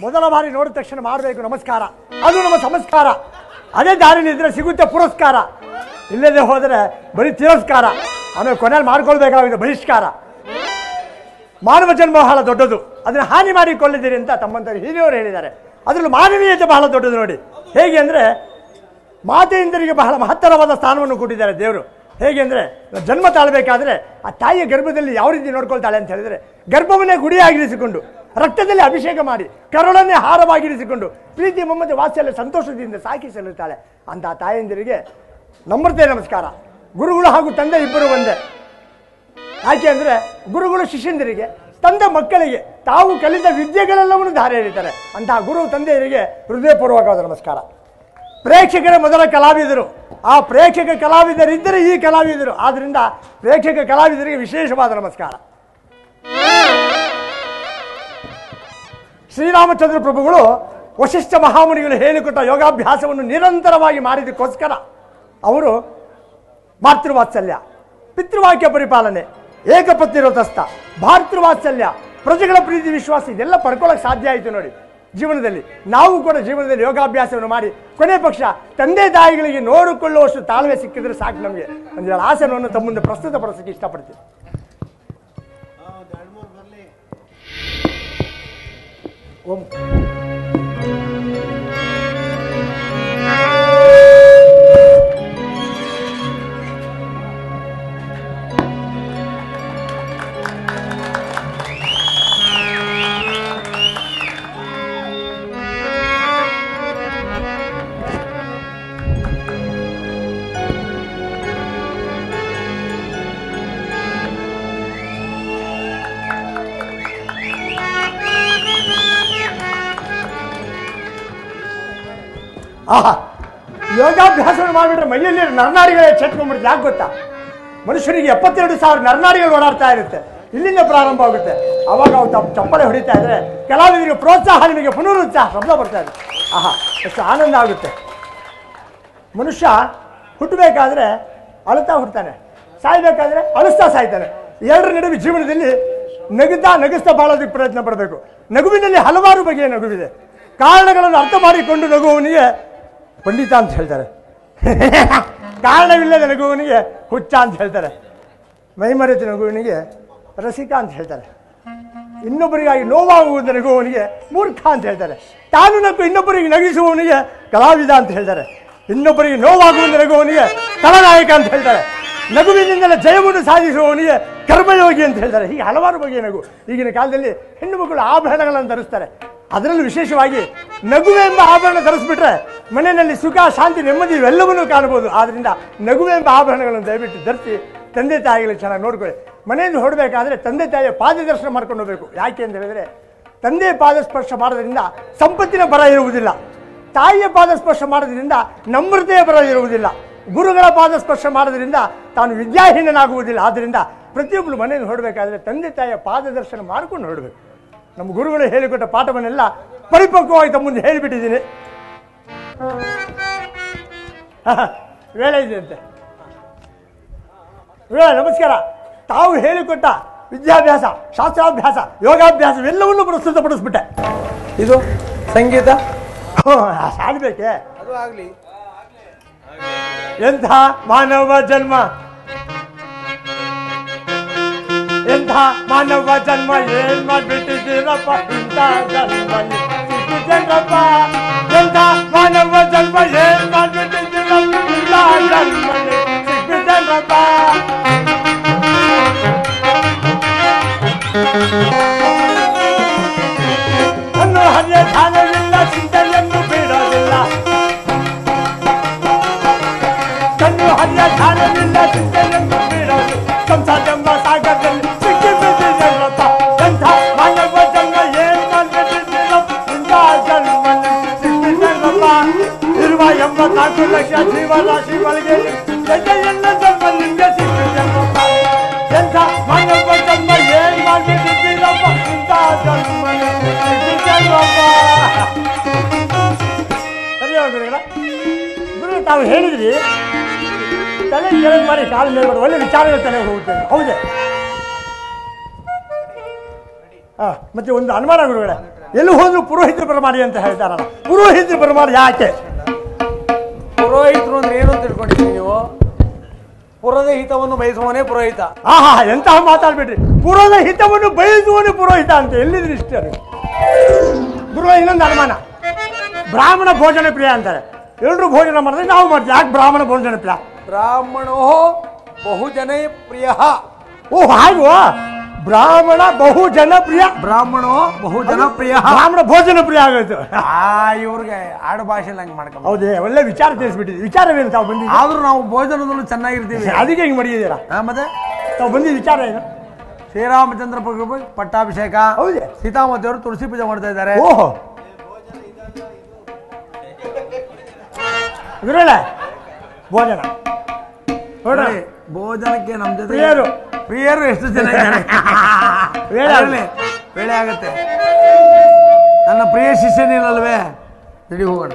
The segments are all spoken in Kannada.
ಮೊದಲ ಬಾರಿ ನೋಡಿದ ತಕ್ಷಣ ಮಾಡಬೇಕು ನಮಸ್ಕಾರ ಅದು ನಮ್ಮ ಸಂಸ್ಕಾರ ಅದೇ ದಾರಿಲಿದ್ರೆ ಸಿಗುತ್ತೆ ಪುರಸ್ಕಾರ ಇಲ್ಲದೆ ಹೋದರೆ ಬರೀ ತಿರಸ್ಕಾರ ಆಮೇಲೆ ಕೊನೆಯಲ್ಲಿ ಮಾಡ್ಕೊಳ್ಬೇಕಾಗಿದೆ ಬಹಿಷ್ಕಾರ ಮಾನವ ಜನ್ಮ ಬಹಳ ದೊಡ್ಡದು ಅದನ್ನು ಹಾನಿ ಮಾಡಿಕೊಳ್ಳಿದ್ದೀರಿ ಅಂತ ತಮ್ಮಂತ ಹಿರಿಯವರು ಹೇಳಿದ್ದಾರೆ ಅದರಲ್ಲೂ ಮಾನವೀಯತೆ ಬಹಳ ದೊಡ್ಡದು ನೋಡಿ ಹೇಗೆ ಅಂದರೆ ಮಾತೆಯಿಂದರಿಗೆ ಬಹಳ ಮಹತ್ತರವಾದ ಸ್ಥಾನವನ್ನು ಕೊಟ್ಟಿದ್ದಾರೆ ದೇವರು ಹೇಗೆ ಅಂದರೆ ಜನ್ಮ ತಾಳಬೇಕಾದ್ರೆ ಆ ತಾಯಿಯ ಗರ್ಭದಲ್ಲಿ ಯಾವ ರೀತಿ ನೋಡ್ಕೊಳ್ತಾಳೆ ಅಂತ ಹೇಳಿದರೆ ಗರ್ಭವನ್ನೇ ಗುಡಿಯಾಗಿರಿಸಿಕೊಂಡು ರಕ್ತದಲ್ಲಿ ಅಭಿಷೇಕ ಮಾಡಿ ಕರುಳನ್ನೇ ಹಾರವಾಗಿರಿಸಿಕೊಂಡು ಪ್ರೀತಿ ಮಮತೆ ವಾತ್ಸಲ್ಯ ಸಂತೋಷದಿಂದ ಸಾಕಿ ಸಲ್ಲುತ್ತಾಳೆ ಅಂತ ತಾಯಂದಿರಿಗೆ ನಮ್ರತೆ ನಮಸ್ಕಾರ ಗುರುಗಳು ಹಾಗೂ ತಂದೆ ಇಬ್ಬರು ಒಂದೇ ಯಾಕೆ ಅಂದರೆ ಗುರುಗಳು ಶಿಷ್ಯಂದರಿಗೆ ತಂದೆ ಮಕ್ಕಳಿಗೆ ತಾವು ಕಲಿತ ವಿದ್ಯೆಗಳೆಲ್ಲವನ್ನು ಧಾರೆ ಎರೀತಾರೆ ಅಂತಹ ಗುರು ತಂದೆಯರಿಗೆ ಹೃದಯಪೂರ್ವಕವಾದ ನಮಸ್ಕಾರ ಪ್ರೇಕ್ಷಕರ ಮೊದಲ ಕಲಾವಿದರು ಆ ಪ್ರೇಕ್ಷಕ ಕಲಾವಿದರಿದ್ದರೆ ಈ ಕಲಾವಿದರು ಆದ್ದರಿಂದ ಪ್ರೇಕ್ಷಕ ಕಲಾವಿದರಿಗೆ ವಿಶೇಷವಾದ ನಮಸ್ಕಾರ ಶ್ರೀರಾಮಚಂದ್ರ ಪ್ರಭುಗಳು ವಶಿಷ್ಠ ಮಹಾಮುನಿಗಳು ಹೇಳಿಕೊಟ್ಟ ಯೋಗಾಭ್ಯಾಸವನ್ನು ನಿರಂತರವಾಗಿ ಮಾಡಿದಕ್ಕೋಸ್ಕರ ಅವರು ಮಾತೃವಾತ್ಸಲ್ಯ ಪಿತೃವಾಕ್ಯ ಪರಿಪಾಲನೆ ಏಕಪತ್ನಿ ವ್ರತಸ್ಥ ಭಾತೃವಾತ್ಸಲ್ಯ ಪ್ರಜೆಗಳ ಪ್ರೀತಿ ವಿಶ್ವಾಸ ಇದೆಲ್ಲ ಪಡ್ಕೊಳ್ಳೋಕೆ ಸಾಧ್ಯ ಆಯಿತು ನೋಡಿ ಜೀವನದಲ್ಲಿ ನಾವು ಕೂಡ ಜೀವನದಲ್ಲಿ ಯೋಗಾಭ್ಯಾಸವನ್ನು ಮಾಡಿ ಕೊನೆ ಪಕ್ಷ ತಂದೆ ತಾಯಿಗಳಿಗೆ ನೋಡಿಕೊಳ್ಳುವಷ್ಟು ತಾಳ್ಮೆ ಸಿಕ್ಕಿದ್ರೆ ಸಾಕು ನಮಗೆ ಒಂದೆರಡು ಆಸನವನ್ನು ತಮ್ಮ ಮುಂದೆ ಪ್ರಸ್ತುತಪಡಿಸೋಕ್ಕೆ ಇಷ್ಟಪಡ್ತೀನಿ ಓಂ ಆಹಾ ಯೋಗಾಭ್ಯಾಸವನ್ನು ಮಾಡಿಬಿಟ್ರೆ ಮೈಯಲ್ಲಿ ನರನಾಡಿಗಳೇ ಚೆಟ್ಕೊಂಡ್ಬಿಡುತ್ತೆ ಯಾಕೆ ಗೊತ್ತಾ ಮನುಷ್ಯನಿಗೆ ಎಪ್ಪತ್ತೆರಡು ಸಾವಿರ ನರನಾಡಿಗಳು ಓಡಾಡ್ತಾ ಇರುತ್ತೆ ಇಲ್ಲಿಂದ ಪ್ರಾರಂಭ ಆಗುತ್ತೆ ಅವಾಗ ಅವು ತಪ್ಪು ಚಪ್ಪಳೆ ಹೊಡಿತಾ ಇದ್ರೆ ಕಲಾವಿದರಿಗೆ ಪ್ರೋತ್ಸಾಹ ನಿಮಗೆ ಪುನರುತ್ಸಾಹ ಶಬ್ದ ಬರ್ತಾ ಇದೆ ಆಹಾ ಎಷ್ಟು ಆನಂದ ಆಗುತ್ತೆ ಮನುಷ್ಯ ಹುಟ್ಟಬೇಕಾದ್ರೆ ಅಳುತ್ತಾ ಹುಡ್ತಾನೆ ಸಾಯ್ಬೇಕಾದ್ರೆ ಅಳಿಸ್ತಾ ಸಾಯ್ತಾನೆ ಎರಡರ ನಡುವೆ ಜೀವನದಲ್ಲಿ ನಗುತ್ತಾ ನಗಿಸ್ತಾ ಬಾಳೋದಕ್ಕೆ ಪ್ರಯತ್ನ ಪಡಬೇಕು ನಗುವಿನಲ್ಲಿ ಹಲವಾರು ಬಗೆಯ ನಗುವಿದೆ ಕಾರಣಗಳನ್ನು ಅರ್ಥ ಮಾಡಿಕೊಂಡು ನಗುವವನಿಗೆ ಪಂಡಿತ ಅಂತ ಹೇಳ್ತಾರೆ ಕಾರಣವಿಲ್ಲದ ನಗುವವನಿಗೆ ಹುಚ್ಚ ಅಂತ ಹೇಳ್ತಾರೆ ಮೈಮರೆತ ನಗುವವನಿಗೆ ರಸಿಕ ಅಂತ ಹೇಳ್ತಾರೆ ಇನ್ನೊಬ್ಬರಿಗಾಗಿ ನೋವಾಗುವುದು ನಗುವವನಿಗೆ ಮೂರ್ಖ ಅಂತ ಹೇಳ್ತಾರೆ ತಾನು ನಕ್ಕು ಇನ್ನೊಬ್ಬರಿಗೆ ನಗಿಸುವವನಿಗೆ ಕಲಾವಿದ ಅಂತ ಹೇಳ್ತಾರೆ ಇನ್ನೊಬ್ಬರಿಗೆ ನೋವಾಗುವುದು ನಗುವವನಿಗೆ ಕಲಾನಾಯಕ ಅಂತ ಹೇಳ್ತಾರೆ ನಗುವಿನಿಂದಲೇ ಜಯವನ್ನು ಸಾಧಿಸುವವನಿಗೆ ಕರ್ಮಯೋಗಿ ಅಂತ ಹೇಳ್ತಾರೆ ಹೀಗೆ ಹಲವಾರು ಬಗೆಯ ನಗು ಈಗಿನ ಕಾಲದಲ್ಲಿ ಹೆಣ್ಣು ಮಕ್ಕಳು ಆಭರಣಗಳನ್ನು ಧರಿಸ್ತಾರೆ ಅದರಲ್ಲೂ ವಿಶೇಷವಾಗಿ ನಗುವೆಂಬ ಆಭರಣ ಧರಿಸ್ಬಿಟ್ರೆ ಮನೆಯಲ್ಲಿ ಸುಖ ಶಾಂತಿ ನೆಮ್ಮದಿ ಇವೆಲ್ಲವನ್ನೂ ಕಾಣಬಹುದು ಆದ್ರಿಂದ ನಗುವೆಂಬ ಆಭರಣಗಳನ್ನು ದಯವಿಟ್ಟು ಧರಿಸಿ ತಂದೆ ತಾಯಿಗಳು ಚೆನ್ನಾಗಿ ನೋಡ್ಕೊಳ್ಳಿ ಮನೆಯಿಂದ ಹೊರಡಬೇಕಾದ್ರೆ ತಂದೆ ತಾಯಿಯ ಪಾದ ದರ್ಶನ ಮಾಡ್ಕೊಂಡು ಹೋಗ್ಬೇಕು ಯಾಕೆ ಅಂತ ಹೇಳಿದ್ರೆ ತಂದೆ ಪಾದ ಸ್ಪರ್ಶ ಮಾಡೋದ್ರಿಂದ ಸಂಪತ್ತಿನ ಬರ ಇರುವುದಿಲ್ಲ ತಾಯಿಯ ಪಾದ ಸ್ಪರ್ಶ ಮಾಡೋದ್ರಿಂದ ನಮ್ರತೆಯ ಬರ ಇರುವುದಿಲ್ಲ ಗುರುಗಳ ಪಾದ ಸ್ಪರ್ಶ ಮಾಡೋದ್ರಿಂದ ತಾನು ವಿದ್ಯಾಹೀನನಾಗುವುದಿಲ್ಲ ಆದ್ದರಿಂದ ಪ್ರತಿಯೊಬ್ಬರು ಮನೆಯಿಂದ ಹೊರಡಬೇಕಾದ್ರೆ ತಂದೆ ತಾಯಿಯ ಪಾದ ದರ್ಶನ ಮಾಡ್ಕೊಂಡು ಹೊರಡಬೇಕು ನಮ್ಮ ಗುರುಗಳು ಹೇಳಿಕೊಟ್ಟ ಪಾಠವನ್ನೆಲ್ಲ ಪರಿಪಕ್ವವಾಗಿ ತಮ್ಮ ಮುಂದೆ ಹೇಳಿಬಿಟ್ಟಿದ್ದೀನಿ ವೇಳೆ ಇದೆ ಅಂತೆ ವೇಳೆ ನಮಸ್ಕಾರ ತಾವು ಹೇಳಿಕೊಟ್ಟ ವಿದ್ಯಾಭ್ಯಾಸ ಶಾಸ್ತ್ರಾಭ್ಯಾಸ ಯೋಗಾಭ್ಯಾಸ ಇವೆಲ್ಲವನ್ನೂ ಪ್ರಸ್ತುತಪಡಿಸ್ಬಿಟ್ಟೆ ಇದು ಸಂಗೀತ ಸಾಡ್ಬೇಕೆ ಅದು ಆಗ್ಲಿ ಎಂಥ ಮಾನವ ಜನ್ಮ ಎಂಥ ಮಾನವ ಜನ್ಮ ಏನ್ ಮಾಡ್ಬಿಟ್ಟಿದ್ದೀರಪ್ಪ ಇಂಥ ಜನ್ಮ ಸಿಕ್ಕಿದ್ದೇನಪ್ಪ ಎಂಥ ಮಾನವ ಜನ್ಮ ಏನ್ ಮಾಡ್ಬಿಟ್ಟಿದ್ದೀರಪ್ಪ ಇಂಥ ಜನ್ಮ ಸಿಕ್ಕಿದ್ದೇನಪ್ಪ ಅನ್ನು ಹರಿಯ ಧ್ಯಾನವಿಲ್ಲ ಚಿಂತೆಯನ್ನು ಬಿಡೋದಿಲ್ಲ ಕಣ್ಣು ಹರಿಯ ಧ್ಯಾನವಿಲ್ಲ ಚಿಂತೆಯನ್ನು ಬಿಡೋದು ಸಂಸಾರವೆಂಬ ಸಾಗರದಲ್ಲಿ ಸಿಕ್ಕಿ ಬಿದ್ದಿದ್ದೆಲ್ಲಪ್ಪ ಎಂಥ ಮಾನವ ಜನ್ಮ ಏನ್ ಮಾಡ್ಬಿಟ್ಟಿದ್ದೀರಪ್ಪ ಇಂಥ ಜನ್ಮಲ್ಲಿ ಸಿಕ್ಕಿದ್ದೆಲ್ಲಪ್ಪ ಇರುವ ಎಂಬತ್ನಾಲ್ಕು ಲಕ್ಷ ಜೀವರಾಶಿಗಳಿಗೆ ಎಲ್ಲ ಜನ್ಮ ನಿಮ್ಗೆ ಸಿಕ್ಕಿದ್ದೆಲ್ಲಪ್ಪ ಎಂಥ ಮಾನವ ಜನ್ಮ ಏನ್ ಮಾಡ್ಬಿಟ್ಟಿದ್ದೀರಪ್ಪ ಇಂಥ ಜನ್ಮಲ್ಲಿ ಸಿಕ್ಕಿದ್ದೆಲ್ಲಪ್ಪ ಸರಿಯೋ ಗುರುಗಳ ಗುರು ತಾವು ಹೇಳಿದ್ರಿ ತಲೆ ಕೆಳಗೆ ಮಾಡಿ ಕಾಲ ಮೇಲೆ ಮಾಡಿ ಒಳ್ಳೆ ವಿಚಾರಗಳು ತಲೆ ಹೋಗುತ್ತೇನೆ ಹೌದೇ ಹಾ ಮತ್ತೆ ಒಂದು ಅನುಮಾನ ಗುರುಗಳೇ ಎಲ್ಲಿ ಹೋದ್ರು ಪುರೋಹಿತರು ಬರಮಾಡಿ ಅಂತ ಹೇಳ್ತಾರಲ್ಲ ಪುರೋಹಿತರು ಬರಮಾಡಿ ಯಾಕೆ ಪುರೋಹಿತರು ಅಂದ್ರೆ ಏನು ಅಂತ ತಿಳ್ಕೊಂಡಿದ್ದೀರಿ ನೀವು ಪುರದ ಹಿತವನ್ನು ಬಯಸುವವನೇ ಪುರೋಹಿತ ಆಹಾ ಎಂತಹ ಮಾತಾಡ್ಬಿಟ್ರಿ ಪುರದ ಹಿತವನ್ನು ಬಯಸುವನು ಪುರೋಹಿತ ಅಂತ ಎಲ್ಲಿದ್ರಿ ಇಷ್ಟ ಗುರು ಇನ್ನೊಂದು ಅನುಮಾನ ಬ್ರಾಹ್ಮಣ ಭೋಜನ ಪ್ರಿಯ ಅಂತಾರೆ ಎಲ್ಲರೂ ಭೋಜನ ಮಾಡಿದ್ರೆ ನಾವು ಮಾಡ್ತೀವಿ ಯಾಕೆ ಬ್ರಾಹ್ಮಣ ಭೋಜನ ಪ್ರಿಯ ಬ್ರಾಹ್ಮಣೋ ಬಹುಜನ ಪ್ರಿಯ ಓ ಹಾಗು ಬ್ರಾಹ್ಮಣ ಬಹು ಜನಪ್ರಿಯ ಬ್ರಾಹ್ಮಣೋ ಬಹುಜನ ಪ್ರಿಯ ಬ್ರಾಹ್ಮಣ ಭೋಜನ ಪ್ರಿಯ ಆಗೋಯ್ತು ಆ ಇವ್ರಿಗೆ ಆಡು ಭಾಷೆಲಿ ಹಂಗೆ ಮಾಡ್ಕೊಂಡು ಹೌದೇ ಒಳ್ಳೆ ವಿಚಾರ ತಿಳಿಸ್ಬಿಟ್ಟಿದ್ವಿ ವಿಚಾರವೇನು ತಾವು ಬಂದಿದ್ದೀವಿ ಆದ್ರೂ ನಾವು ಭೋಜನದಲ್ಲೂ ಚೆನ್ನಾಗಿರ್ತೀವಿ ಅದಕ್ಕೆ ಹಿಂಗೆ ಮಾಡಿದ್ದೀರಾ ಹಾ, ಮತ್ತೆ ತಾವು ಬಂದಿದ್ದ ವಿಚಾರ ಏನು ಶ್ರೀರಾಮಚಂದ್ರ ಪ್ರಭು ಪಟ್ಟಾಭಿಷೇಕ ಹೌದೇ ಸೀತಾಮತಿ ಅವರು ತುಳಸಿ ಪೂಜೆ ಮಾಡ್ತಾ ಇದ್ದಾರೆ ಓಹೋ ಗುರುಗಳೇ ಭೋಜನ ನೋಡ್ರಿ ನೋಡಿ, ಭೋಜನಕ್ಕೆ ನಮ್ ಜೊತೆ ಪ್ರಿಯರು. ಪ್ರಿಯರು ಎಷ್ಟು ಜನ ಇದ್ದಾರೆ ವೇಳೆ ಅದ್ರಲ್ಲಿ ವೇಳೆ ಆಗತ್ತೆ ನನ್ನ ಪ್ರಿಯ ಶಿಷ್ಯನಿಲ್ಲಲ್ವೇ ನಡಿ ಹೋಗೋಣ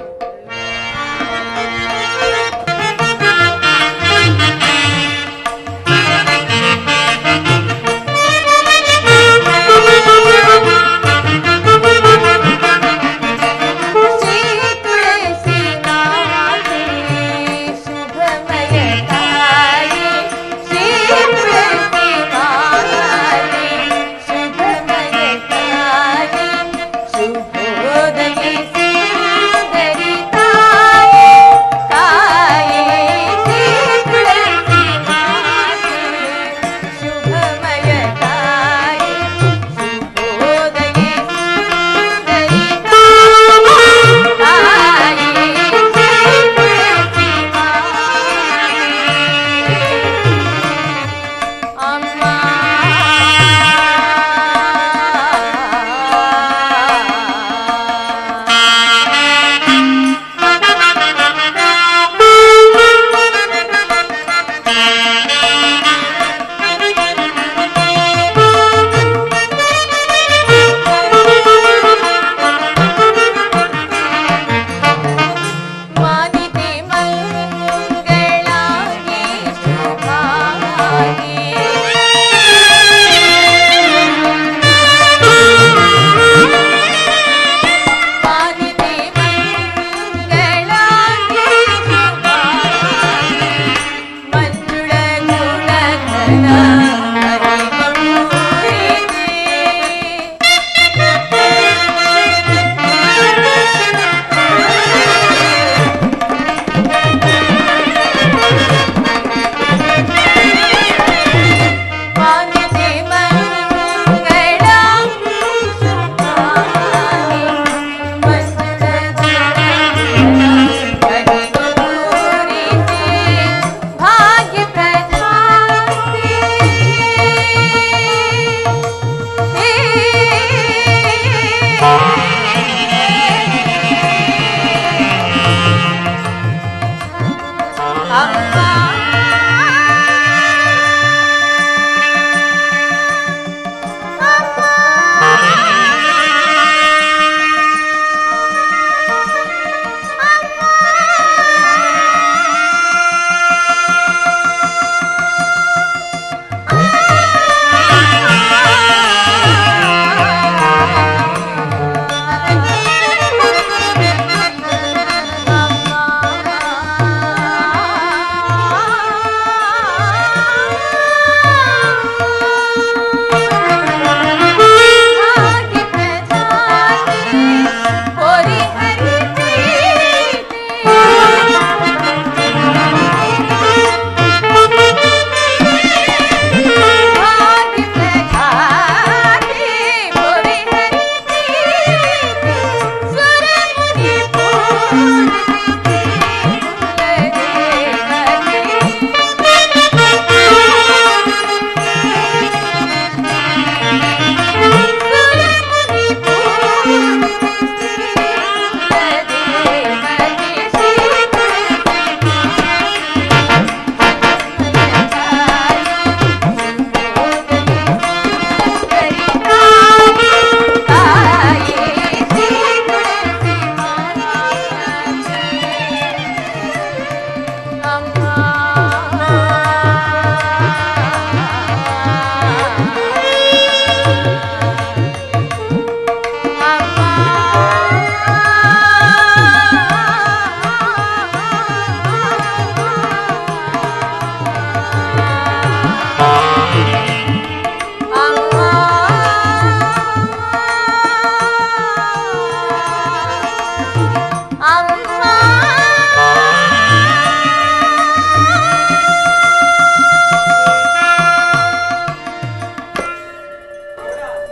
श्री तुलसी माते शुभमयकाये श्री तुलसी माते शुभमयकाये शुभोदये सुन्दरि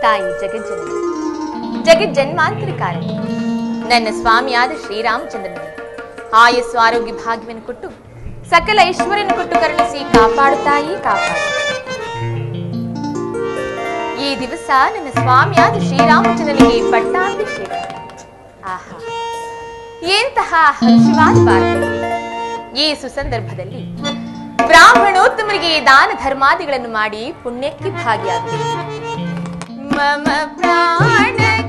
ತಾಯಿ ಜಗಜ್ಜನನಿ ಜಗಜ್ಜನ್ಮಾಂತರಕಾರಣಿ ನನ್ನ ಸ್ವಾಮಿಯಾದ ಶ್ರೀರಾಮಚಂದ್ರನಿಗೆ ಆಯಸ್ಸು ಆರೋಗ್ಯ ಭಾಗ್ಯವನ್ನು ಕೊಟ್ಟು ಸಕಲ ಐಶ್ವರ್ಯನ ಕೊಟ್ಟು ಕರುಣಿಸಿ ಕಾಪಾಡು ತಾಯಿ ಕಾಪಾಡು ಈ ದಿವಸ ನನ್ನ ಸ್ವಾಮಿಯಾದ ಶ್ರೀರಾಮಚಂದ್ರನಿಗೆ ಪಟ್ಟಾಭಿಷೇಕ ಆಹಾ ಎಂತಹ ಹರ್ಷವಾದ ವಾರ್ತೆ ಈ ಸುಸಂದರ್ಭದಲ್ಲಿ ಬ್ರಾಹ್ಮಣೋತ್ತಮರಿಗೆ ದಾನ ಧರ್ಮಾದಿಗಳನ್ನು ಮಾಡಿ ಪುಣ್ಯಕ್ಕೆ ಭಾಗಿಯಾಗಬೇಕು ಮಮ ಪ್ರಾಣಕ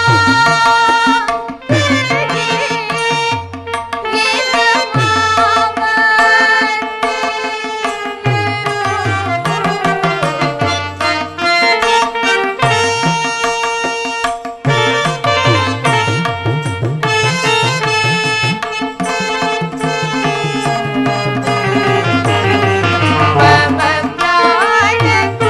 ಮಮ ಪ್ರಾಣಕ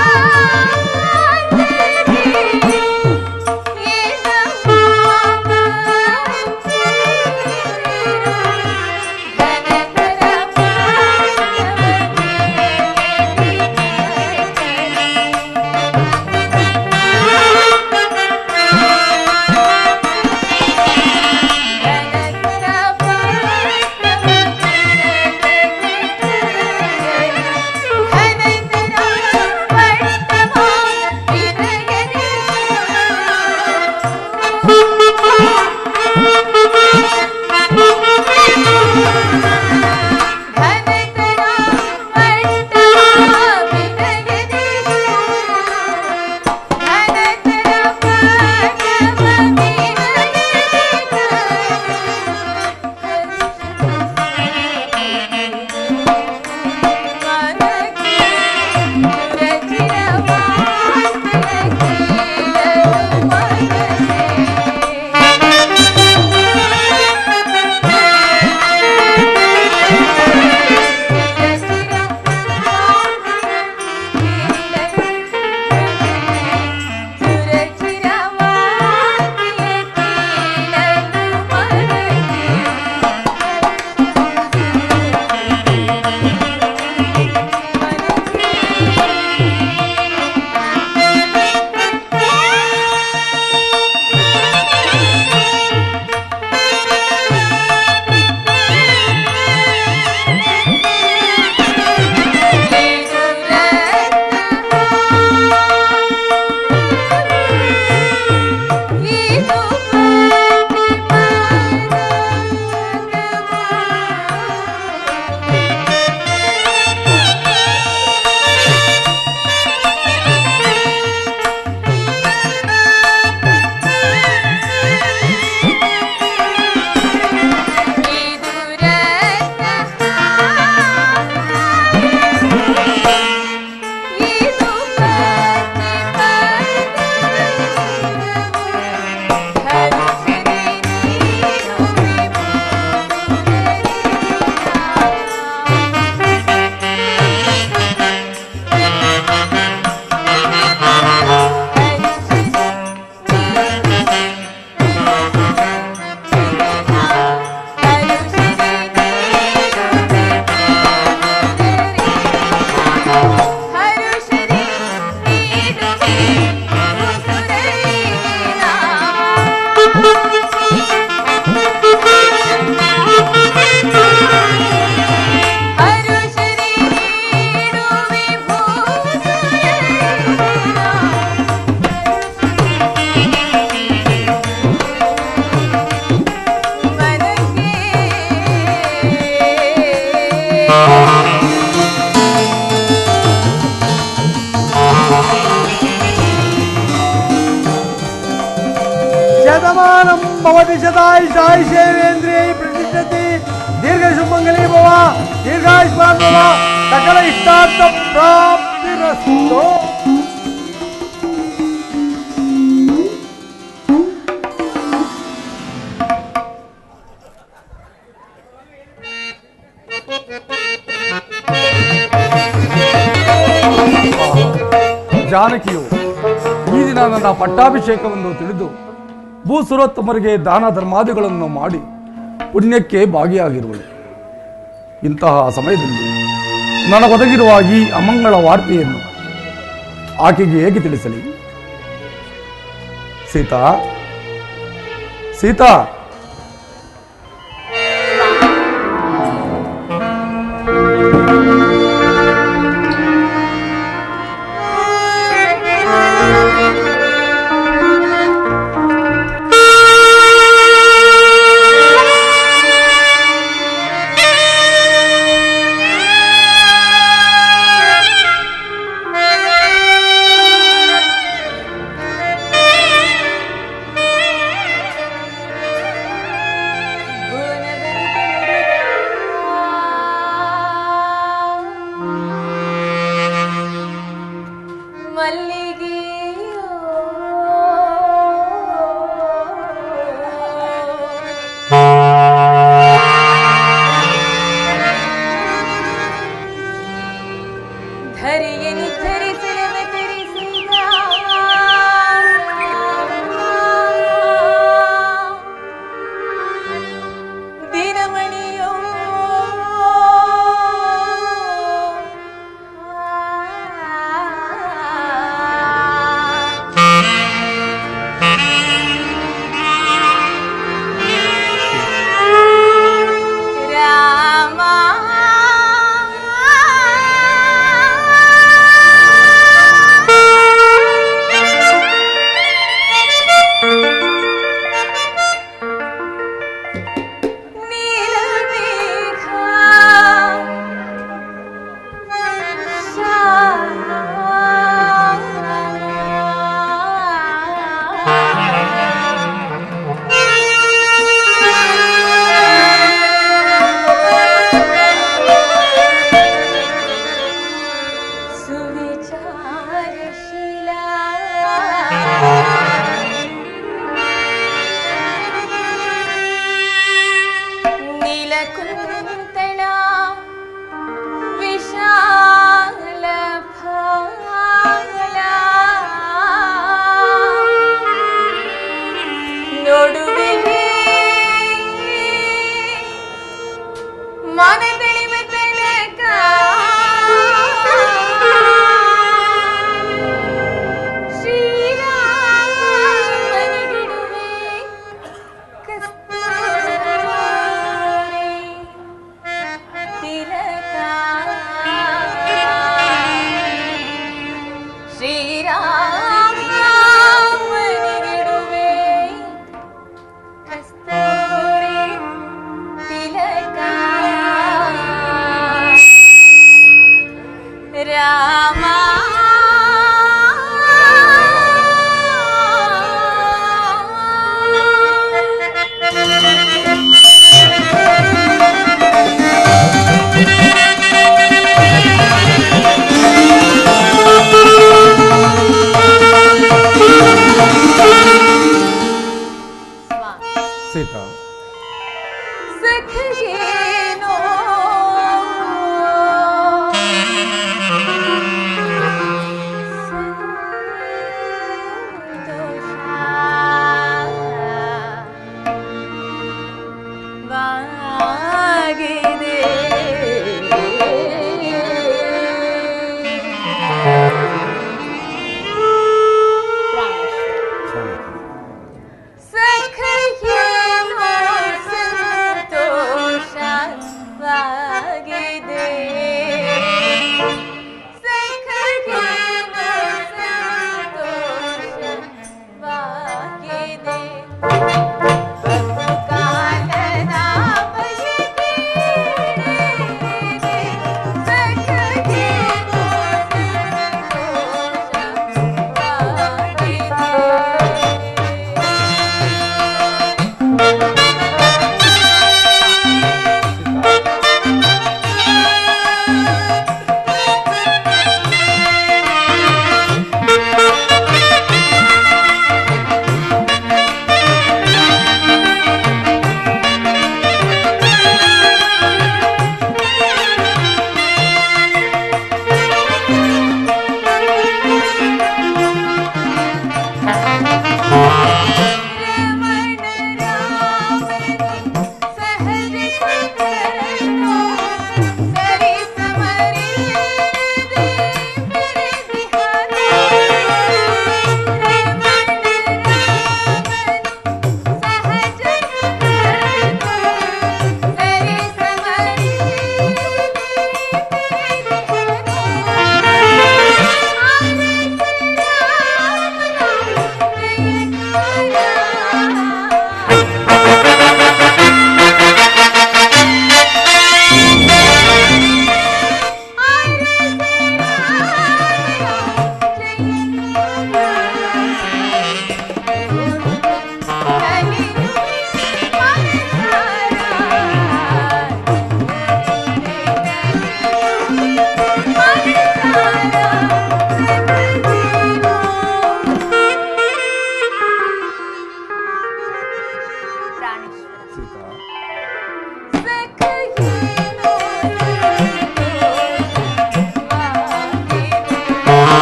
ಶತಮಾನಂ ಭವತಿ ಶತಾಯ್ ಸಾಯಿ ಸೇವೇಂದ್ರಿಯೈ ಪ್ರತಿಷ್ಠತಿ ದೀರ್ಘ ಸುಮಂಗಲಿ ಭವ ದೀರ್ಘಾಯುಷ್ಮಾನ್ ಭವ ಸಕಲ ಇಷ್ಟಾರ್ಥ ಪ್ರಾಪ್ತಿರಸ್ತು ಜಾನಕಿಯು ಈ ದಿನ ನನ್ನ ಪಟ್ಟಾಭಿಷೇಕವನ್ನು ತಿಳಿದು ಭೂಸುರೋತ್ತಮರಿಗೆ ದಾನ ಧರ್ಮಾದಿಗಳನ್ನು ಮಾಡಿ ಪುಣ್ಯಕ್ಕೆ ಭಾಗಿಯಾಗಿರುವಳು ಇಂತಹ ಸಮಯದಲ್ಲಿ ನನಗೊದಗಿರುವ ಈ ಅಮಂಗಳ ವಾರ್ತೆಯನ್ನು ಆಕೆಗೆ ಹೇಗೆ ತಿಳಿಸಲಿ ಸೀತಾ ಸೀತಾ ಮಲ್ಲಿಗೆಯೋ ಧರಿಯನಿ ಧರಿಸಲವೆ ಧರಿಸಿದ ದಿನಮಣಿಯೋ ಆ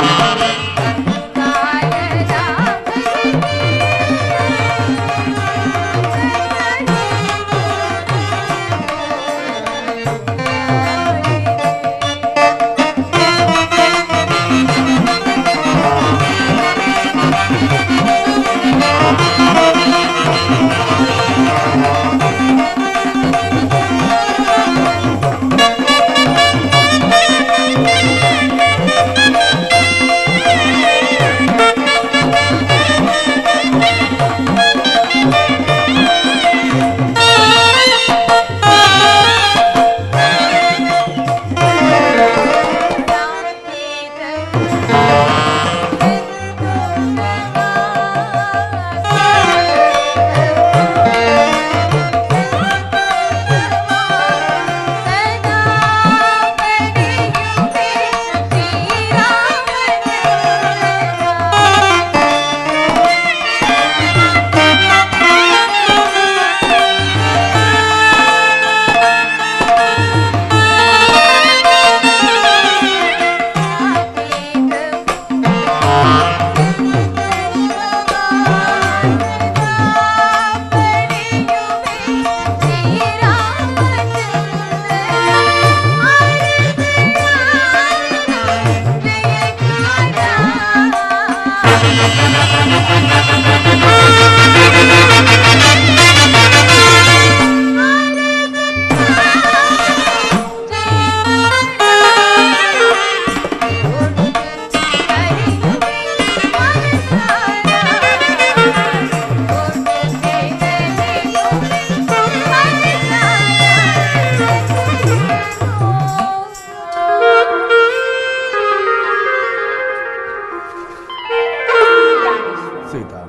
ಸೀತಾ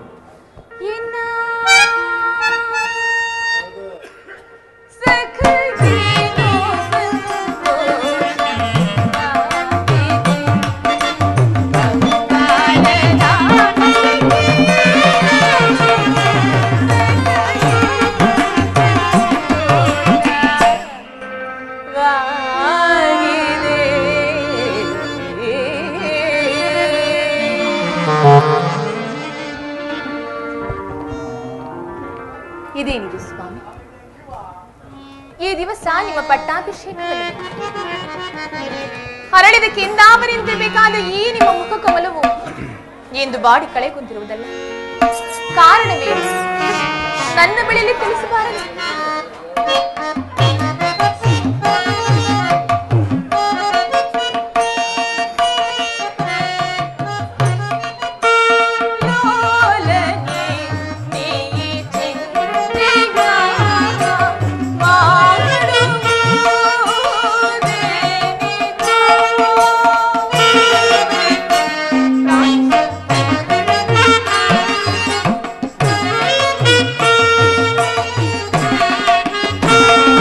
ಇದೇನಿದು ಸ್ವಾಮಿ ಈ ದಿವಸ ನಿಮ್ಮ ಪಟ್ಟಾಭಿಷೇಕವಲ್ಲ ಹರಳಿದ ಕೆಂದಾಮರಿಂತಿರಬೇಕಾದ ಈ ನಿಮ್ಮ ಮುಖ ಕಮಲವು ಎಂದು ಬಾಡಿ ಕಳೆ ಕುಂತಿರುವುದಲ್ಲ ಕಾರಣವೇನು ನನ್ನ ಬಳಿಯಲ್ಲಿ ತಿಳಿಸಬಾರದು Thank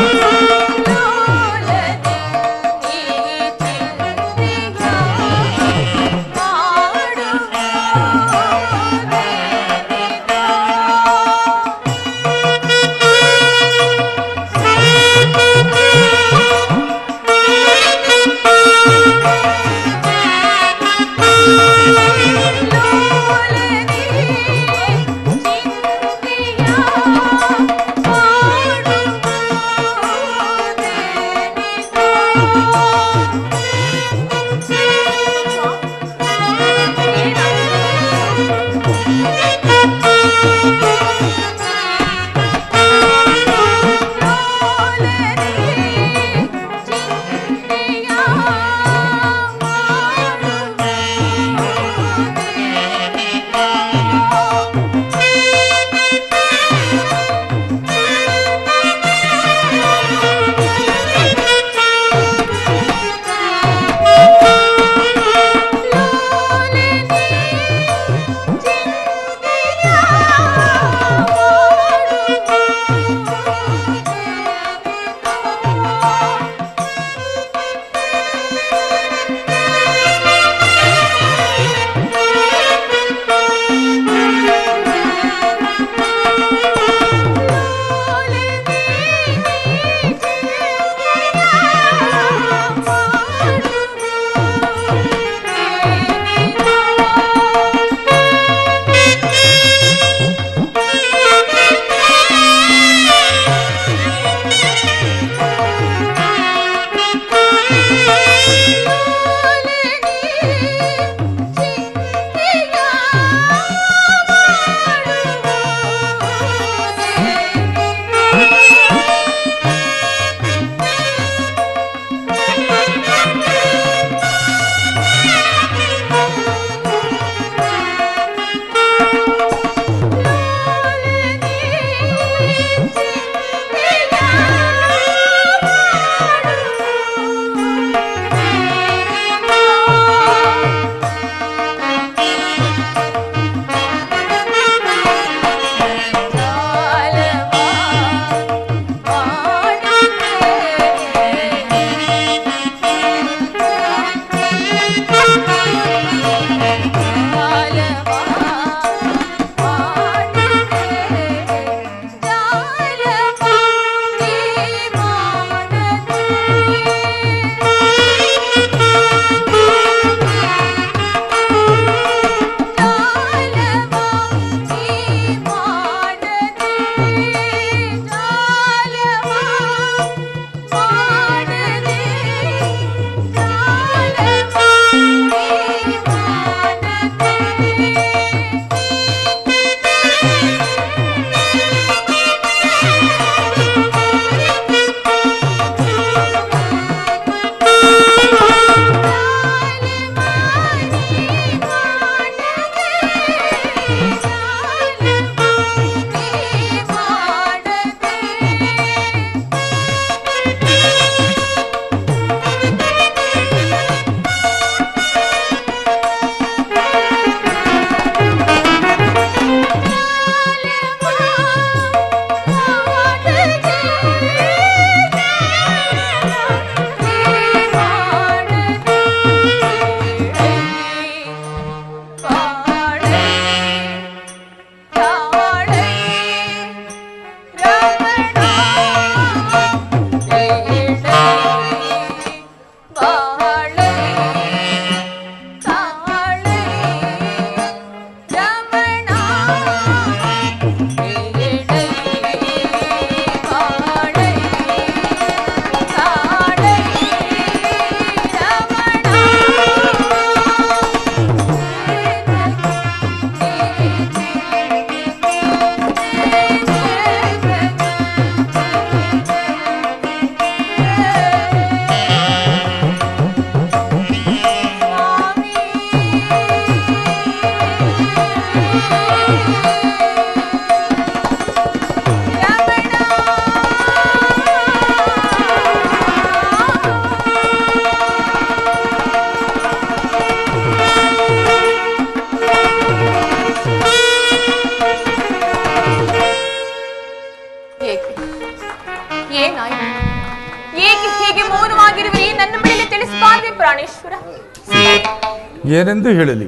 ಏನೆಂದು ಹೇಳಲಿ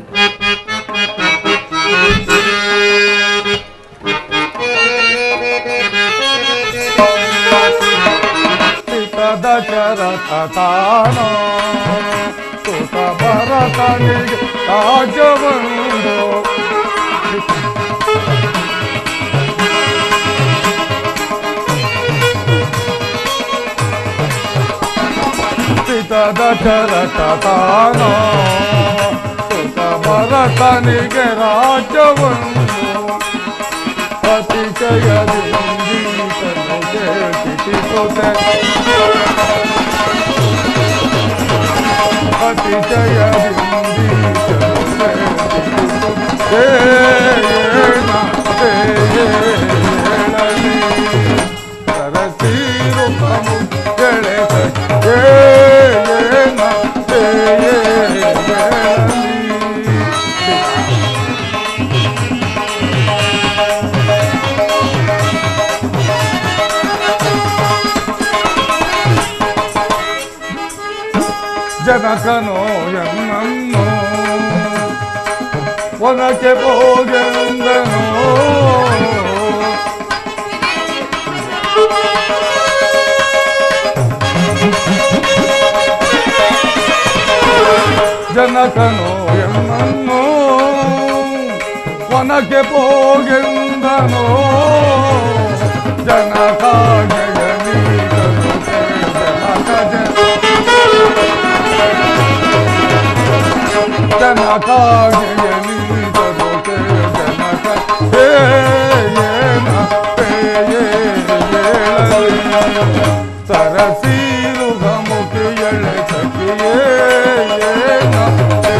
ದಶರಥ ತಾನ ಸುತ ಭರತನಿಗೆ ರಾಜವಂದು ಸುತ ದಶರಥ ತಾನ ಸುತ ಭರತನಿಗೆ ರಾಜವಂದು ಅತಿಶಯದಿಂದ ಕಿಟಿಸುತ್ತೆ ಜನಕನೋ ಎನ್ನನ್ನು ಒನಕೆ ಹೋಗೆಂದನು ಜನಕನೋ ಎನ್ನನ್ನು ಒನಕೆ ಹೋಗೆಂದನು ಜನಕ ಜಗನೀತನು ಜನಕ ಜನ ಜನಕಾಗಿಯನಿದೊಕೆ ಜನಕ ಹೇ ಏನ ಹೇ ಏಳಲಿ ಸರಸೀರು ಗಮುಖಿ ಎಳೆ ಸಖಿಯೇ ಏನ ಹೇ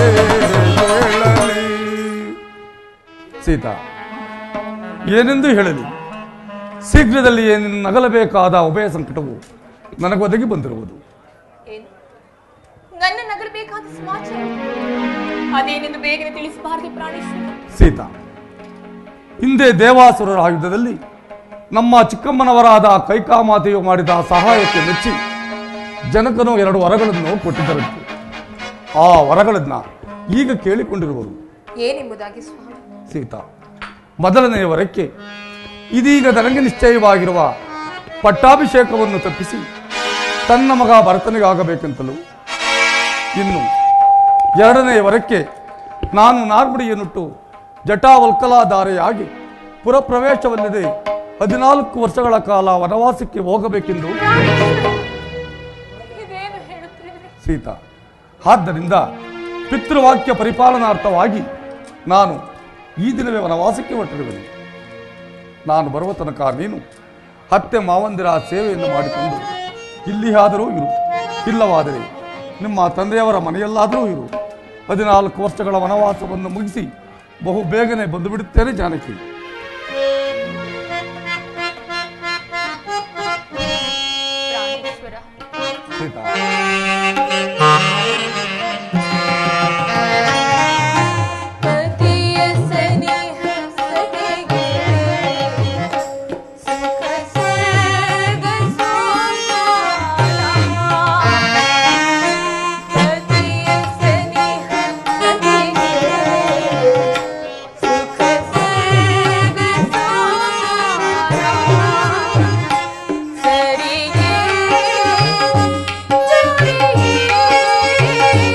ಏಳಲಿ ಸೀತಾ ಏನೆಂದು ಹೇಳಲಿ ಶೀಘ್ರದಲ್ಲಿ ಏನು ನಗಲಬೇಕಾದ ಉಭಯ ಸಂಕಟವು ನನಗೊದಗಿ ಬಂದಿರುವುದು ಏನು ನನ್ನ ನಗರಬೇಕಾದ ಸಮಾಚಾರ ಅದೇನೆಂದು ಬೇಗನೆ ತಿಳಿಸಬಾರದೆ ಪ್ರಾಣೇಶ್ವರ ಸೀತಾ ಹಿಂದೆ ದೇವಾಸುರರ ಆಯುಧದಲ್ಲಿ ನಮ್ಮ ಚಿಕ್ಕಮ್ಮನವರಾದ ಕೈಕಾಮಾತೆಯು ಮಾಡಿದ ಸಹಾಯಕ್ಕೆ ಮೆಚ್ಚಿ ಜನಕನು ಎರಡು ವರಗಳನ್ನು ಕೊಟ್ಟಿದ್ದರಂತೆ ಆ ವರಗಳನ್ನ ಈಗ ಕೇಳಿಕೊಂಡಿರುವರು ಏನೆಂಬುದಾಗಿ ಸ್ವಾಮಿ ಸೀತಾ ಮೊದಲನೆಯ ವರಕ್ಕೆ ಇದೀಗ ನನಗೆ ನಿಶ್ಚಯವಾಗಿರುವ ಪಟ್ಟಾಭಿಷೇಕವನ್ನು ತಪ್ಪಿಸಿ ತನ್ನ ಮಗ ಭರತನಿಗಾಗಬೇಕೆಂತಲೂ ಇನ್ನು ಎರಡನೆಯ ವರಕ್ಕೆ ನಾನು ನಾರ್ಮಡಿಯನ್ನುಟ್ಟು ಜಟಾವಲ್ಕಲಾಧಾರೆಯಾಗಿ ಪುರಪ್ರವೇಶವಲ್ಲದೆ ಹದಿನಾಲ್ಕು ವರ್ಷಗಳ ಕಾಲ ವನವಾಸಕ್ಕೆ ಹೋಗಬೇಕೆಂದು ಇದೇನು ಹೇಳುತ್ತಿರುವಿರಿ ಸೀತಾ ಆದ್ದರಿಂದ ಪಿತೃವಾಕ್ಯ ಪರಿಪಾಲನಾರ್ಥವಾಗಿ ನಾನು ಈ ದಿನವೇ ವನವಾಸಕ್ಕೆ ಹೊರಟಿರುವೆನು ನಾನು ಬರುವ ತನಕ ನೀನು ಹತ್ತೆ ಮಾವಂದಿರ ಸೇವೆಯನ್ನು ಮಾಡಿಕೊಂಡು ಇಲ್ಲಿಯಾದರೂ ಇರು ಇಲ್ಲವಾದರೆ ನಿಮ್ಮ ತಂದೆಯವರ ಮನೆಯಲ್ಲಾದರೂ ಇರು ಹದಿನಾಲ್ಕು ವರ್ಷಗಳ ವನವಾಸವನ್ನು ಮುಗಿಸಿ ಬಹು ಬೇಗನೆ ಬಂದು ಬಿಡುತ್ತೇನೆ ಜಾನಕಿ ಪ್ರಾಣೇಶ್ವರ ಸೀತಾ ಪತಿಯ ಸನಿಹ ಸಗೆಗೆ ಸುಖ ಸರ್ಗ ಸೋಮಾರ ಪತಿಯ ಸನಿಹ ಸಗೆಗೆ ಸುಖ ಸರ್ಗ ಸೋಮಾರ ಸರಿಗೆ ಜೋಡಿಗೆ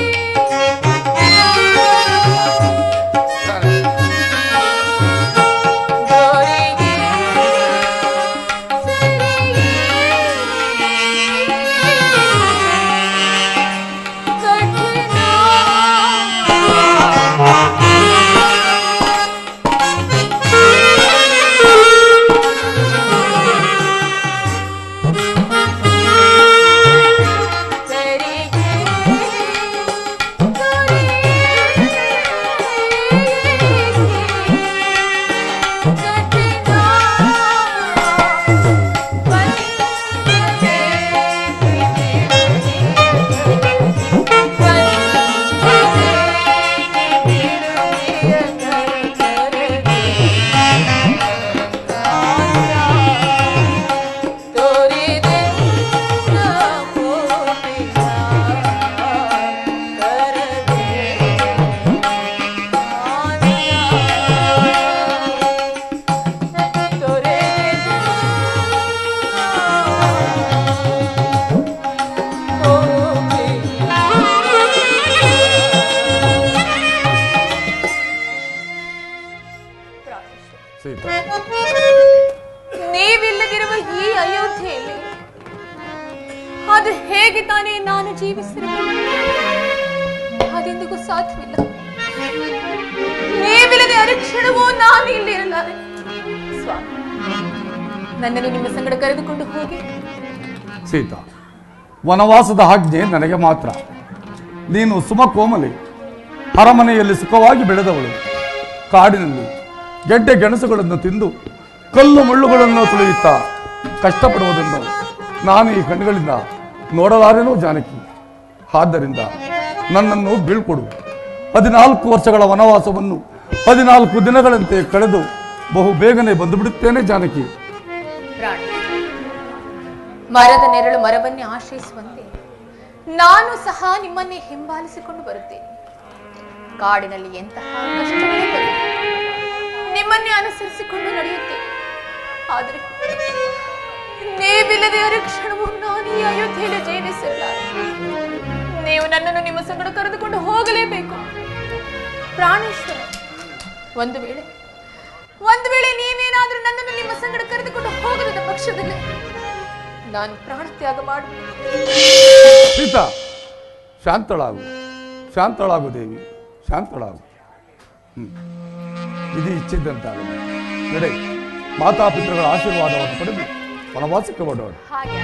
ಸೀತಾ ನೀವಿಲ್ಲದಿರುವ ಈ ಅಯೋಧ್ಯೆಯಲ್ಲಿ ಅದು ಹೇಗೆ ತಾನೇ ನಾನು ಜೀವಿಸಿರಬಹುದು ಅದೆಂದಿಗೂ ಸಾಧ್ಯವಿಲ್ಲ ನೀವಿಲ್ಲದೆ ಅರಿಕ್ಷಣವೂ ನಾನು ಇಲ್ಲಿ ಇರಲಾರೆ ಸ್ವಾಮಿ ನನ್ನನ್ನು ನಿಮ್ಮ ಸಂಗಡ ಕರೆದುಕೊಂಡು ಹೋಗಿ ಸೀತಾ ವನವಾಸದ ಆಜ್ಞೆ ನನಗೆ ಮಾತ್ರ ನೀನು ಸುಮಕೋಮಲಿ ಅರಮನೆಯಲ್ಲಿ ಸುಖವಾಗಿ ಬೆಳೆದವಳು ಕಾಡಿನಲ್ಲಿ ಗೆಡ್ಡೆ ಗೆಣಸುಗಳನ್ನು ತಿಂದು ಕಲ್ಲು ಮುಳ್ಳುಗಳನ್ನು ತುಳಿಯುತ್ತಾ ಕಷ್ಟಪಡುವುದನ್ನು ನಾನು ಈ ಕಣ್ಣುಗಳಿಂದ ನೋಡಲಾರೆನೋ ಜಾನಕಿ ಆದ್ದರಿಂದ ನನ್ನನ್ನು ಬೀಳ್ಕೊಡು ಹದಿನಾಲ್ಕು ವರ್ಷಗಳ ವನವಾಸವನ್ನು ಹದಿನಾಲ್ಕು ದಿನಗಳಂತೆ ಕಳೆದು ಬಹು ಬೇಗನೆ ಬಂದು ಬಿಡುತ್ತೇನೆ ಜಾನಕಿ ಪ್ರಾಣಿ ಮರದ ನೆರಳು ಮರವನ್ನೇ ಆಶ್ರಯಿಸುವಂತೆ ನಾನು ಸಹ ನಿಮ್ಮನ್ನೇ ಹಿಂಬಾಲಿಸಿಕೊಂಡು ಬರುತ್ತೇನೆ ಕಾಡಿನಲ್ಲಿ ಎಂತಹ ಕಷ್ಟಗಳೇ ಬರಲಿ ನಿಮ್ಮನ್ನೇ ಅನುಸರಿಸಿಕೊಂಡು ನಡೆಯುತ್ತೇನೆ ಆದರೆ ನೀವಿಲ್ಲದೆ ಅರೆ ಕ್ಷಣವೂ ನಾನು ಈ ಅಯೋಧ್ಯೆಯಲ್ಲಿ ಜೀವಿಸಿಲ್ಲ ನೀವು ನನ್ನನ್ನು ನಿಮ್ಮ ಸಂಗಡ ಕರೆದುಕೊಂಡು ಹೋಗಲೇಬೇಕು ಪ್ರಾಣೇಶ್ವರ ಒಂದು ವೇಳೆ ಒಂದು ವೇಳೆ ನೀವೇನಾದ್ರೂ ನನ್ನನ್ನು ನಿಮ್ಮ ಸಂಗಡ ಕರೆದುಕೊಂಡು ಹೋಗದ ಪಕ್ಷದಲ್ಲಿ ನಾನು ಪ್ರಾಣ ತ್ಯಾಗ ಮಾಡಬೇಕು ಸೀತಾ ಶಾಂತಳಾಗು ಶಾಂತಳಾಗು ದೇವಿ ಶಾಂತಳಾಗು ಹ್ಮ್. ಇದು ಇಚ್ಛಿದ್ದಂತಾಗಲಿ ನಡೆ ಮಾತಾಪಿತೃಗಳ ಆಶೀರ್ವಾದವನ್ನು ಪಡೆದು ವನವಾಸಕ್ಕೆ ಹೊರಡೋಣ ಹಾಗೆ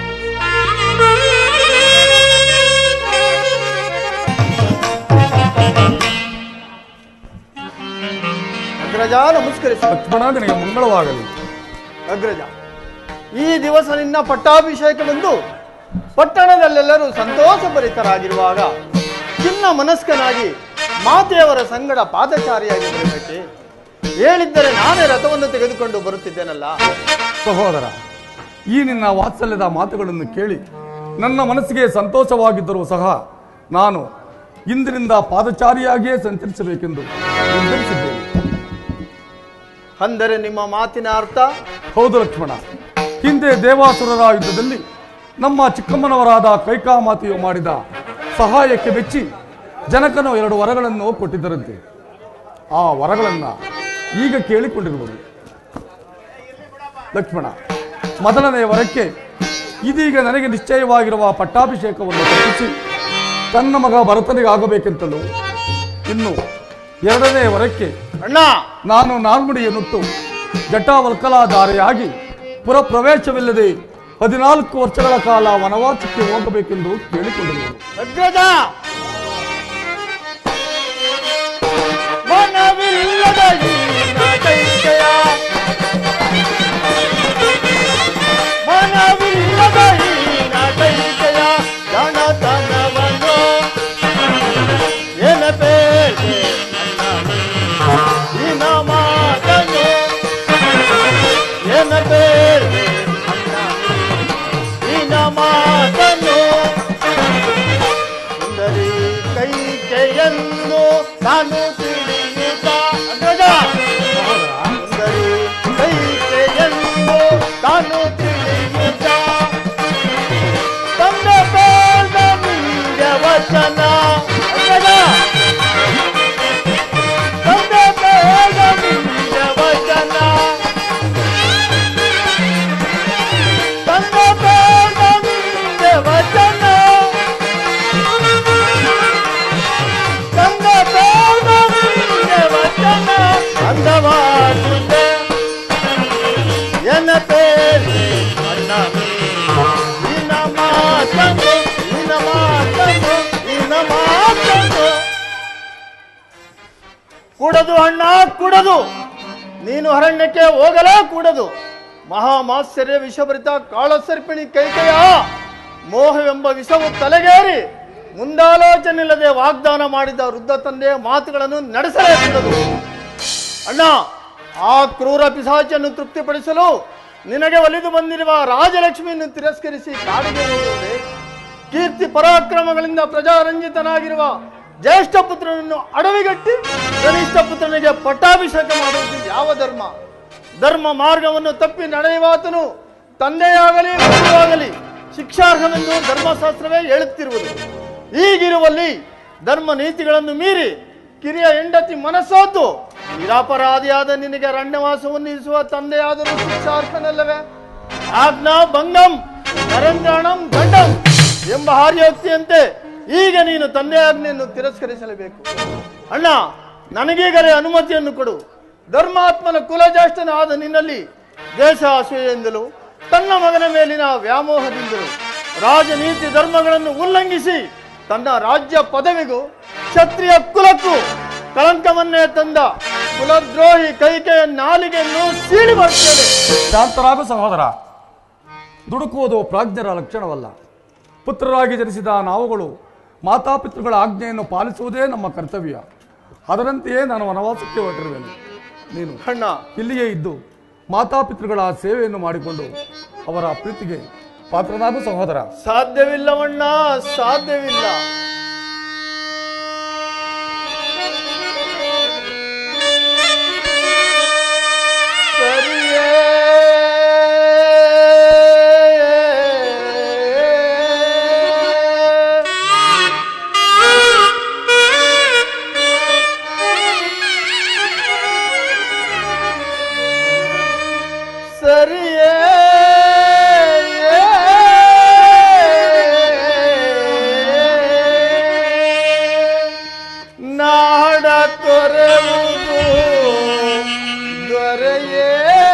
ಅಗ್ರಜ ನಮಸ್ಕರಿಸಿ ಲಕ್ಷ್ಮಣ ನಿನಗೆ ಮಂಗಳವಾಗಲಿ ಅಗ್ರಜ ಈ ದಿವಸ ನಿನ್ನ ಪಟ್ಟಾಭಿಷೇಕವೆಂದು ಪಟ್ಟಣದಲ್ಲೆಲ್ಲರೂ ಸಂತೋಷಭರಿತರಾಗಿರುವಾಗ ಚಿನ್ನ ಮನಸ್ಕನಾಗಿ ಮಾತೆಯವರ ಸಂಗಡ ಪಾದಚಾರಿಯಾಗಿ ಬರಬೇಕೆ ಹೇಳಿದ್ದರೆ ನಾನೇ ರಥವನ್ನು ತೆಗೆದುಕೊಂಡು ಬರುತ್ತಿದ್ದೇನಲ್ಲ ಸಹೋದರ ಈ ನಿನ್ನ ವಾತ್ಸಲ್ಯದ ಮಾತುಗಳನ್ನು ಕೇಳಿ ನನ್ನ ಮನಸ್ಸಿಗೆ ಸಂತೋಷವಾಗಿದ್ದರೂ ಸಹ ನಾನು ಇಂದಿನಿಂದ ಪಾದಚಾರಿಯಾಗಿಯೇ ಸಂಚರಿಸಬೇಕೆಂದು ನಿರ್ಧರಿಸಿದ್ದೇನೆ ಅಂದರೆ ನಿಮ್ಮ ಮಾತಿನ ಅರ್ಥ ಹೌದು ಲಕ್ಷ್ಮಣ ಹಿಂದೆ ದೇವಾಸುರರ ಯುದ್ಧದಲ್ಲಿ ನಮ್ಮ ಚಿಕ್ಕಮ್ಮನವರಾದ ಕೈಕಾಮಾತೆಯು ಮಾಡಿದ ಸಹಾಯಕ್ಕೆ ಮೆಚ್ಚಿ ಜನಕನು ಎರಡು ವರಗಳನ್ನು ಕೊಟ್ಟಿದ್ದರಂತೆ ಆ ವರಗಳನ್ನ ಈಗ ಕೇಳಿಕೊಂಡಿರುವುದು ಲಕ್ಷ್ಮಣ ಮೊದಲನೆಯ ವರಕ್ಕೆ ಇದೀಗ ನನಗೆ ನಿಶ್ಚಯವಾಗಿರುವ ಪಟ್ಟಾಭಿಷೇಕವನ್ನು ತಪ್ಪಿಸಿ ತನ್ನ ಮಗ ಭರತನಿಗಾಗಬೇಕೆಂತಲೂ ಇನ್ನು ಎರಡನೇ ವರಕ್ಕೆ ಅಣ್ಣ ನಾನು ನಾಲ್ಮುಡಿಯನ್ನುಟ್ಟು ಜಟಾವಲ್ಕಲಾಧಾರೆಯಾಗಿ ಪುರ ಪ್ರವೇಶವಿಲ್ಲದೆ ಹದಿನಾಲ್ಕು ವರ್ಷಗಳ ಕಾಲ ವನವಾಸಕ್ಕೆ ಹೋಗಬೇಕೆಂದು ಕೇಳಿಕೊಂಡಿರುವುದು ಅಗ್ರಜ ಮನವಿಲ್ಲದ ಈ ನಾಟೈಕೆಯ ಮನವಿಲ್ಲದ ಈ ನಾಟೈಕೆಯ ಜಾಣತನವನ್ನು ಎನಪೇಟೆ ನಿನ್ನ ಮಾತನ್ನು ಎನಪೇಟೆ ನಿನ್ನ ಮಾತನ್ನು ಸುಂದರಿ ಕೈಕೆಯನ್ನು ನಾನು ತಿಳಿಯುತ್ತ ಅಗ್ರಜ ಸುಂದರಿ ಕೈಕೆಯನ್ನು ನಾನು ತಿಳಿಯುತ್ತ ತಂದ ಬೇಡ ನೀಡ ವಚನ ಅಗ್ರಜ ತಂದ ಬೇಡ ನೀಡ ವಚನ ತಂದ ಬೇಡ ನೀಡ ವಚನ ತಂದ ಬೇಡ ನೀಡ ವಚನ ಅಂದವಾಗಿದೆ ಎನ್ನ ಪೇರೆ ಅಣ್ಣ ನಿನ್ನ ಮಾತನ್ನು ನಿನ್ನ ಮಾತನ್ನು ನಿನ್ನ ಮಾತನ್ನು ಕೂಡದು ಅಣ್ಣ ಕೂಡದು ನೀನು ಅರಣ್ಯಕ್ಕೆ ಹೋಗಲೇ ಕೂಡದು ಮಹಾಮಾತ್ಸರ್ಯ ವಿಷಭರಿತ ಕಾಳಸರ್ಪಿಣಿ ಕೈಕೆಯ ಮೋಹವೆಂಬ ವಿಷವು ತಲೆಗೇರಿ ಮುಂದಾಲೋಚನೆಯಿಲ್ಲದೆ ವಾಗ್ದಾನ ಮಾಡಿದ ವೃದ್ಧ ತಂದೆಯ ಮಾತುಗಳನ್ನು ನಡೆಸಲೇ ಕೂಡದು ಅಣ್ಣ ಆ ಕ್ರೂರ ಪಿಸಾಚಿಯನ್ನು ತೃಪ್ತಿಪಡಿಸಲು ನಿನಗೆ ಒಲಿದು ಬಂದಿರುವ ರಾಜಲಕ್ಷ್ಮಿಯನ್ನು ತಿರಸ್ಕರಿಸಿ ಕಾಡಿಗೆ ಹೋಗುವುದೇ ಕೀರ್ತಿ ಪರಾಕ್ರಮಗಳಿಂದ ಪ್ರಜಾರಂಜಿತನಾಗಿರುವ ಜ್ಯೇಷ್ಠ ಪುತ್ರನನ್ನು ಅಡವಿಗಟ್ಟಿ ಕನಿಷ್ಠ ಪುತ್ರನಿಗೆ ಪಟ್ಟಾಭಿಷೇಕ ಮಾಡುವುದು ಯಾವ ಧರ್ಮ ಧರ್ಮ ಮಾರ್ಗವನ್ನು ತಪ್ಪಿ ನಡೆಯುವಾತನು ತಂದೆಯಾಗಲಿ ಮಗುವಾಗಲಿ ಶಿಕ್ಷಾರ್ಹವೆಂದು ಧರ್ಮಶಾಸ್ತ್ರವೇ ಹೇಳುತ್ತಿರುವುದು ಹೀಗಿರುವಲ್ಲಿ ಧರ್ಮ ನೀತಿಗಳನ್ನು ಮೀರಿ ಕಿರಿಯ ಹೆಂಡತಿ ಮನಸ್ಸೋತು ನಿರಪರಾಧಿಯಾದ ನಿನಗೆ ಅರಣ್ಯವಾಸವನ್ನು ಇರಿಸುವ ತಂದೆಯಾದರೂ ಶಿಕ್ಷಾರ್ಹನಲ್ಲವೇ ಆಜ್ಞಾ ಭಂಗಂ ನರೇಂದ್ರಾಣಂ ದಂಡಂ ಎಂಬ ಹಾರ್ಯೋಕ್ತಿಯಂತೆ ಈಗ ನೀನು ತಂದೆ ಆಜ್ಞೆಯನ್ನು ತಿರಸ್ಕರಿಸಲೇಬೇಕು ಅಣ್ಣ ನನಗೀಗಲೇ ಅನುಮತಿಯನ್ನು ಕೊಡು ಧರ್ಮಾತ್ಮನ ಕುಲಜ್ಯೇಷ್ಠನಾದ ನಿನ್ನಲ್ಲಿ ದೇಶ ಅಸೂಯೆಯಿಂದಲೂ ತನ್ನ ಮಗನ ಮೇಲಿನ ವ್ಯಾಮೋಹದಿಂದಲೂ ರಾಜನೀತಿ ಧರ್ಮಗಳನ್ನು ಉಲ್ಲಂಘಿಸಿ ತನ್ನ ರಾಜ್ಯ ಪದವಿಗೂ ಕ್ಷತ್ರಿಯ ಕುಲಕ್ಕೂ ಕಳಂಕವನ್ನೇ ತಂದ ಕುಲದ್ರೋಹಿ ಕೈಕೆಯ ನಾಲಿಗೆಯನ್ನು ಸೀಳಿ ಬರ್ತೇನೆ ಶಾಂತರಾಗು ಸಹೋದರ ದುಡುಕುವುದು ಪ್ರಾಜ್ಞರ ಲಕ್ಷಣವಲ್ಲ ಪುತ್ರರಾಗಿ ಜನಿಸಿದ ನಾವುಗಳು ಮಾತಾಪಿತೃಗಳ ಆಜ್ಞೆಯನ್ನು ಪಾಲಿಸುವುದೇ ನಮ್ಮ ಕರ್ತವ್ಯ ಅದರಂತೆಯೇ ನಾನು ವನವಾಸಕ್ಕೆ ಹೊರಟಿರುವೆನು ನೀನು ಅಣ್ಣ ಇಲ್ಲಿಯೇ ಇದ್ದು ಮಾತಾಪಿತೃಗಳ ಸೇವೆಯನ್ನು ಮಾಡಿಕೊಂಡು ಅವರ ಪ್ರೀತಿಗೆ ಪಾತ್ರನಾಗು ಸಹೋದರ ಸಾಧ್ಯವಿಲ್ಲವಣ್ಣ ಸಾಧ್ಯವಿಲ್ಲ ಸರಿಯೇ ಸರಿಯೇ ನಾಡ ತೊರೆಯುವುದು ದೊರೆಯೇ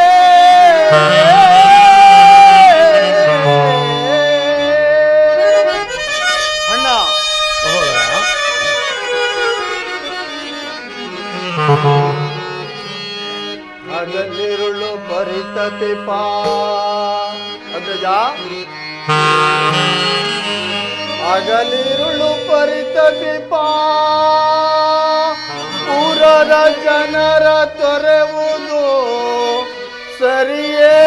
ಅಣ್ಣ ಹಗಲಿರುಳು ಬರಿತತೆ ಪಾ ಅಗ್ರಜ ಹಗಲಿರುಳು ಪರಿತತೆ ಪಾ ಪುರದ ಜನರ ತೊರೆವುದು ಸರಿಯೇ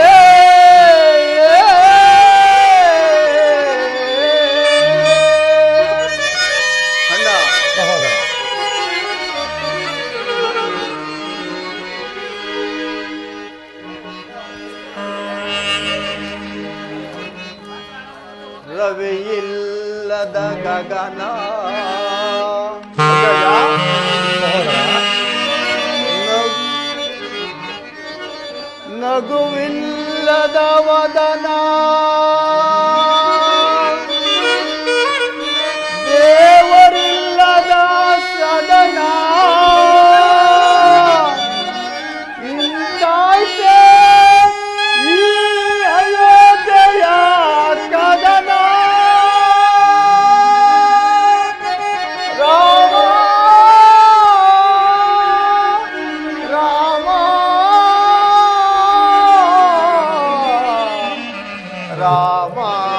ಅಣ್ಣ ಸಹೋದರ ರವಿಯಿಲ್ಲದ ಗಗನ ನಗುವಿಲ್ಲದ ವದನ ದೇವರಿಲ್ಲದ ಸದನ ಇಂದಾಯ್ತೆ ಈ ಅಯೋಧ್ಯೆಯ ಕದನ ರಾಮ ರಾಮ ರಾಮ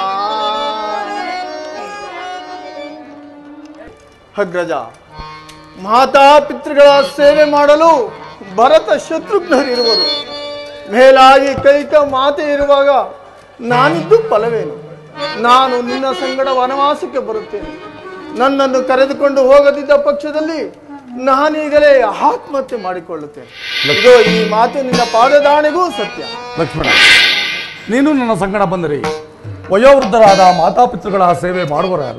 ಅಗ್ರಜ ಮಾತಾ ಪಿತೃಗಳ ಸೇವೆ ಮಾಡಲು ಭರತ ಶತ್ರುಘ್ನರಿರುವರು ಮೇಲಾಗಿ ಕೈಕ ಮಾತೆ ಇರುವಾಗ ನಾನಿದ್ದು ಫಲವೇನು ನಾನು ನಿನ್ನ ಸಂಗಡ ವನವಾಸಕ್ಕೆ ಬರುತ್ತೇನೆ ನನ್ನನ್ನು ಕರೆದುಕೊಂಡು ಹೋಗದಿದ್ದ ಪಕ್ಷದಲ್ಲಿ ನಾನೀಗಲೇ ಆತ್ಮಹತ್ಯೆ ಮಾಡಿಕೊಳ್ಳುತ್ತೇನೆ ಇದು ಈ ಮಾತು ನಿನ್ನ ಪಾದದಾಣೆಗೂ ಸತ್ಯ ಲಕ್ಷ್ಮಣ ನೀನು ನನ್ನ ಸಂಗಡ ಬಂದರೆ ವಯೋವೃದ್ಧರಾದ ಮಾತಾಪಿತೃಗಳ ಸೇವೆ ಮಾಡುವರಾರು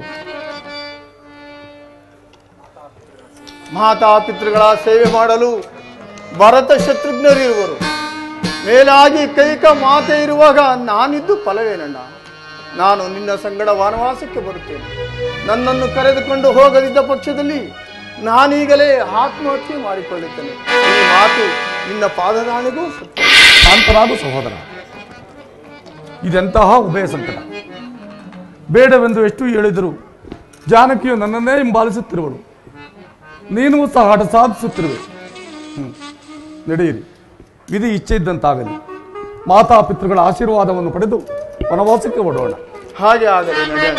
ಮಾತಾ ಪಿತೃಗಳ ಸೇವೆ ಮಾಡಲು ಭರತ ಶತ್ರುಘ್ನರಿರುವರು ಮೇಲಾಗಿ ಕೈಕ ಮಾತೆ ಇರುವಾಗ ನಾನಿದ್ದು ಫಲವೇನಣ್ಣ ನಾನು ನಿನ್ನ ಸಂಗಡ ವನವಾಸಕ್ಕೆ ಬರುತ್ತೇನೆ ನನ್ನನ್ನು ಕರೆದುಕೊಂಡು ಹೋಗದಿದ್ದ ಪಕ್ಷದಲ್ಲಿ ನಾನೀಗಲೇ ಆತ್ಮಹತ್ಯೆ ಮಾಡಿಕೊಳ್ಳುತ್ತೇನೆ ಈ ಮಾತು ನಿನ್ನ ಪಾದದಾಣಿಗೂ ಸತ್ಯ ಶಾಂತರಾಗು ಸಹೋದರ ಇದೆಂತಹ ಉಭಯ ಸಂಕಟ ಬೇಡವೆಂದು ಎಷ್ಟು ಹೇಳಿದರೂ ಜಾನಕಿಯು ನನ್ನನ್ನೇ ಹಿಂಬಾಲಿಸುತ್ತಿರುವಳು ನೀನು ಸಹ ಹಠ ಸಾಧಿಸುತ್ತಿರುವೆ ಹ್ಮ್. ನಡೆಯಿರಿ ವಿಧಿ ಇಚ್ಛೆ ಇದ್ದಂತಾಗಲಿ ಮಾತಾ ಪಿತೃಗಳ ಆಶೀರ್ವಾದವನ್ನು ಪಡೆದು ವನವಾಸಕ್ಕೆ ಹೊಡೋಣ ಹಾಗೆ ಆಗಲಿ ನಡೆಯೋಣ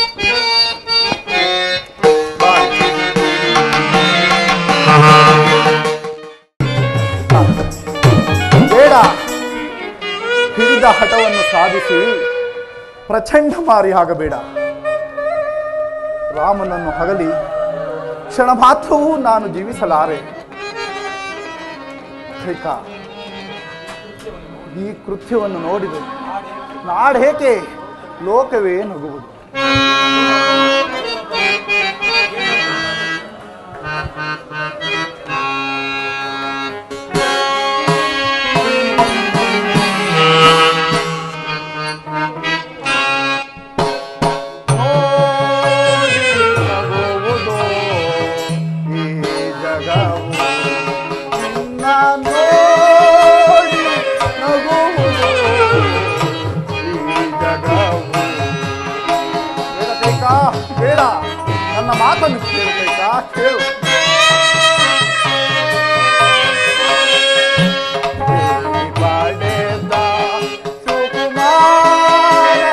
ಬಾಯ್. ಬೇಡ ಹಿಡಿದ ಹಠವನ್ನು ಸಾಧಿಸಿ ಪ್ರಚಂಡ ಮಾರಿ ಆಗಬೇಡ ರಾಮನನ್ನು ಹಗಲಿ ಕ್ಷಣ ಮಾತ್ರವೂ ನಾನು ಜೀವಿಸಲಾರೆ ಕೈಕ ಈ ಕೃತ್ಯವನ್ನು ನೋಡಿದೆ ನಾಡೇಕೆ ಲೋಕವೇ ನಗುವುದು ನೋಡಿ ನಗುವುದು ಈ ಜಗವು ಬೇಡ ಕೈಕಾ ಬೇಡ ನನ್ನ ಮಾತನ್ನು ಕೇಳು ಕೈಕಾ ಕೇಳು ದೇವಿ ಪಡೆದ ಸುಕುಮಾರ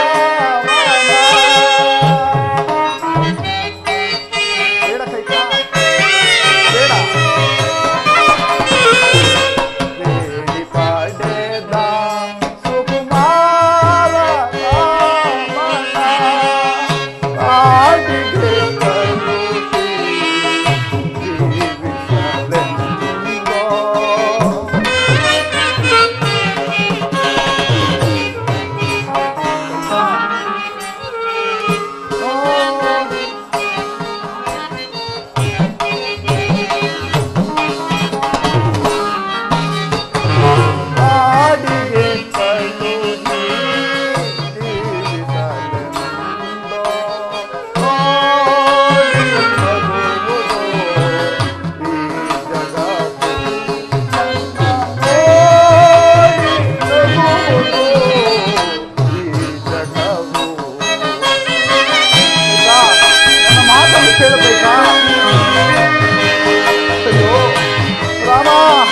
ಬೇಡ ಕೈಕಾ ಬೇಡ ದೇವಿ ಪಡೆದ ಸುಕುಮಾರ ಕಾಡಿಗೆ ಕಳುಹಿಸಿ ಜೀವಿಸಲೆಂದೋ. ಕಾಡಿಗೆ ಕಳುಹಿಸಿ ಜೀವಿಸಲೆಂದೋ. ನೋಡಿ ನಗುವುದು ಈ ಜಗವು. ನೋಡಿ ನಗುವುದು ಈ ಜಗವು. ಆಯ್ತಾ? ನನ್ನ ಮಾತನ್ನು ಕೇಳಬೇಕಾ ಅಯ್ಯೋ ರಾಮ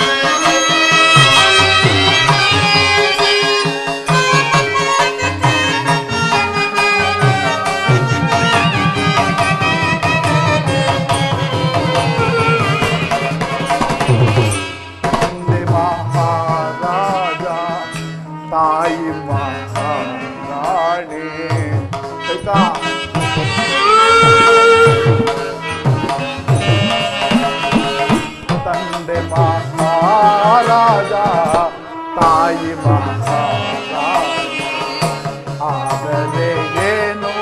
ತಂದೆ ಮಹಾರಾಜ ತಾಯಿ ಮಹಾರಾಣಿ ಆಯ್ತಾ ತಂದೆ ಮಹಾರಾಜ ತಾಯಿ ಮಹಾರಾಣಿ ಆದರೆ ಏನು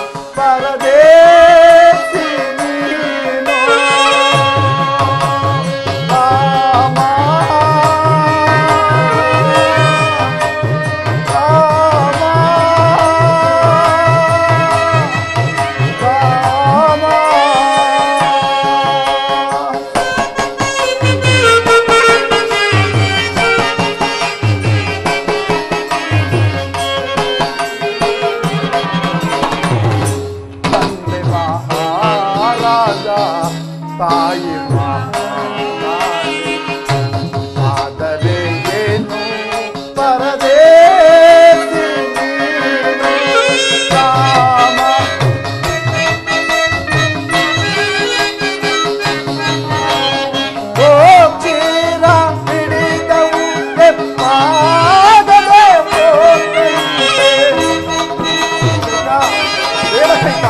ಪರದೇಶಿ ನೀನು ರಾಮ ರಾಮ ರಾಮ ತಂದೆ ಮಹಾರಾಜ ತಾಯಿ ಮಹಾರಾಣಿ ಆದರೆ ಏನು ಪರದೇಶಿ ನೀನು ರಾಮ ಗೋಚೀರ ಹಿಡಿದವು ಎಪ್ಪಾಗದೆ ಹೋಗೈತೆ. ಬೇಡ ಕೈಕ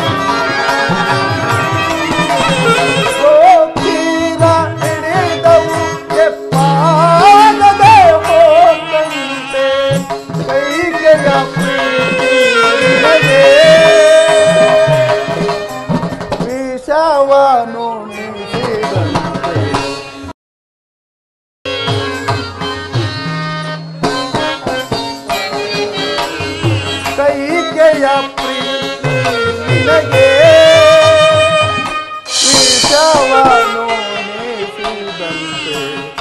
ಗೋಚೀರ ಹಿಡಿದವು ಎಪ್ಪಾಗದೆ ಹೋಗೈತೆ. ಕೈಗೆಯ ಪ್ರೀತಿಗೆ ವಿಷವನು ನಿಸಿದಂತೆ ಕೈಗೆಯ ಪ್ರೀತಿ ನಿನಗೆ ವಿಷವನು ನೇಸಿದಂತೆ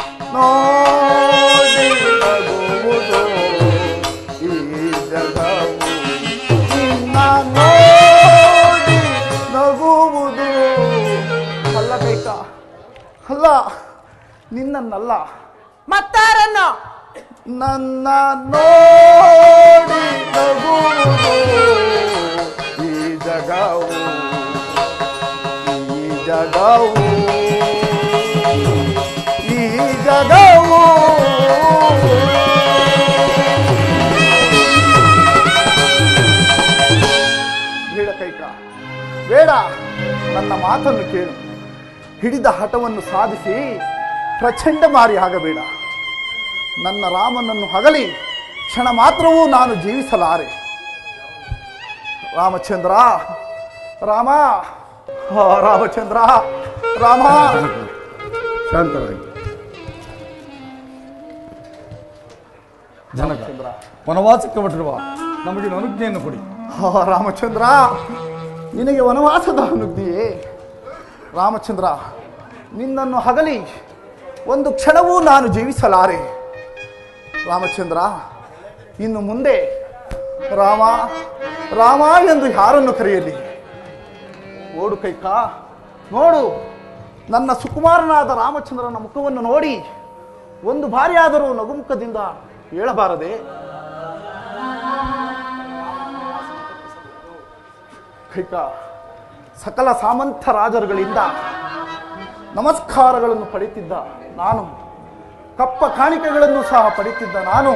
ನೋಡಿ ನಗುವುದು ಈ ಜಗವು ನಿನ್ನ ನೋಡಿ ನಗುವುದು ಅಲ್ಲ ಕೈಕ ಅಲ್ಲ ನಿನ್ನನ್ನಲ್ಲ ಮತ್ತಾರನ್ನ ನನ್ನ ನೋಡಿ ನಗುವುದು ಈ ಜಗವು ಈ ಜಗವು ಈ ಜಗವು ಬೇಡ ಕೈಕ ಬೇಡ ನನ್ನ ಮಾತನ್ನು ಕೇಳು ಹಿಡಿದ ಹಠವನ್ನು ಸಾಧಿಸಿ ಪ್ರಚಂಡ ಮಾರಿ ಆಗಬೇಡ ನನ್ನ ರಾಮನನ್ನು ಹಗಲಿ ಕ್ಷಣ ಮಾತ್ರವೂ ನಾನು ಜೀವಿಸಲಾರೆ ರಾಮಚಂದ್ರ ರಾಮ ಆ, ರಾಮಚಂದ್ರ ರಾಮ ಶಾಂತರಾಗಿ ಜನಕ ವನವಾಸಕ್ಕೆ ಹೊರಟಿರುವ ನಮಗೆ ಅನುಜ್ಞೆಯನ್ನು ಕೊಡಿ ಆ, ರಾಮಚಂದ್ರ ನಿನಗೆ ವನವಾಸದ ಅನುಜ್ಞೆಯೇ ರಾಮಚಂದ್ರ ನಿನ್ನನ್ನು ಹಗಲಿ ಒಂದು ಕ್ಷಣವೂ ನಾನು ಜೀವಿಸಲಾರೆ ರಾಮಚಂದ್ರ ಇನ್ನು ಮುಂದೆ ರಾಮ ರಾಮ ಎಂದು ಯಾರನ್ನು ಕರೆಯಲಿ ಓಡು ಕೈಕ ನೋಡು ನನ್ನ ಸುಕುಮಾರನಾದ ರಾಮಚಂದ್ರನ ಮುಖವನ್ನು ನೋಡಿ ಒಂದು ಬಾರಿಯಾದರೂ ನಗುಮುಖದಿಂದ ಹೇಳಬಾರದೆ ಕೈಕ ಸಕಲ ಸಾಮಂತ ರಾಜರುಗಳಿಂದ ನಮಸ್ಕಾರಗಳನ್ನು ಪಡೆಯುತ್ತಿದ್ದ ನಾನು ಕಪ್ಪ ಕಾಣಿಕೆಗಳನ್ನು ಸಹ ಪಡೆಯುತ್ತಿದ್ದ ನಾನು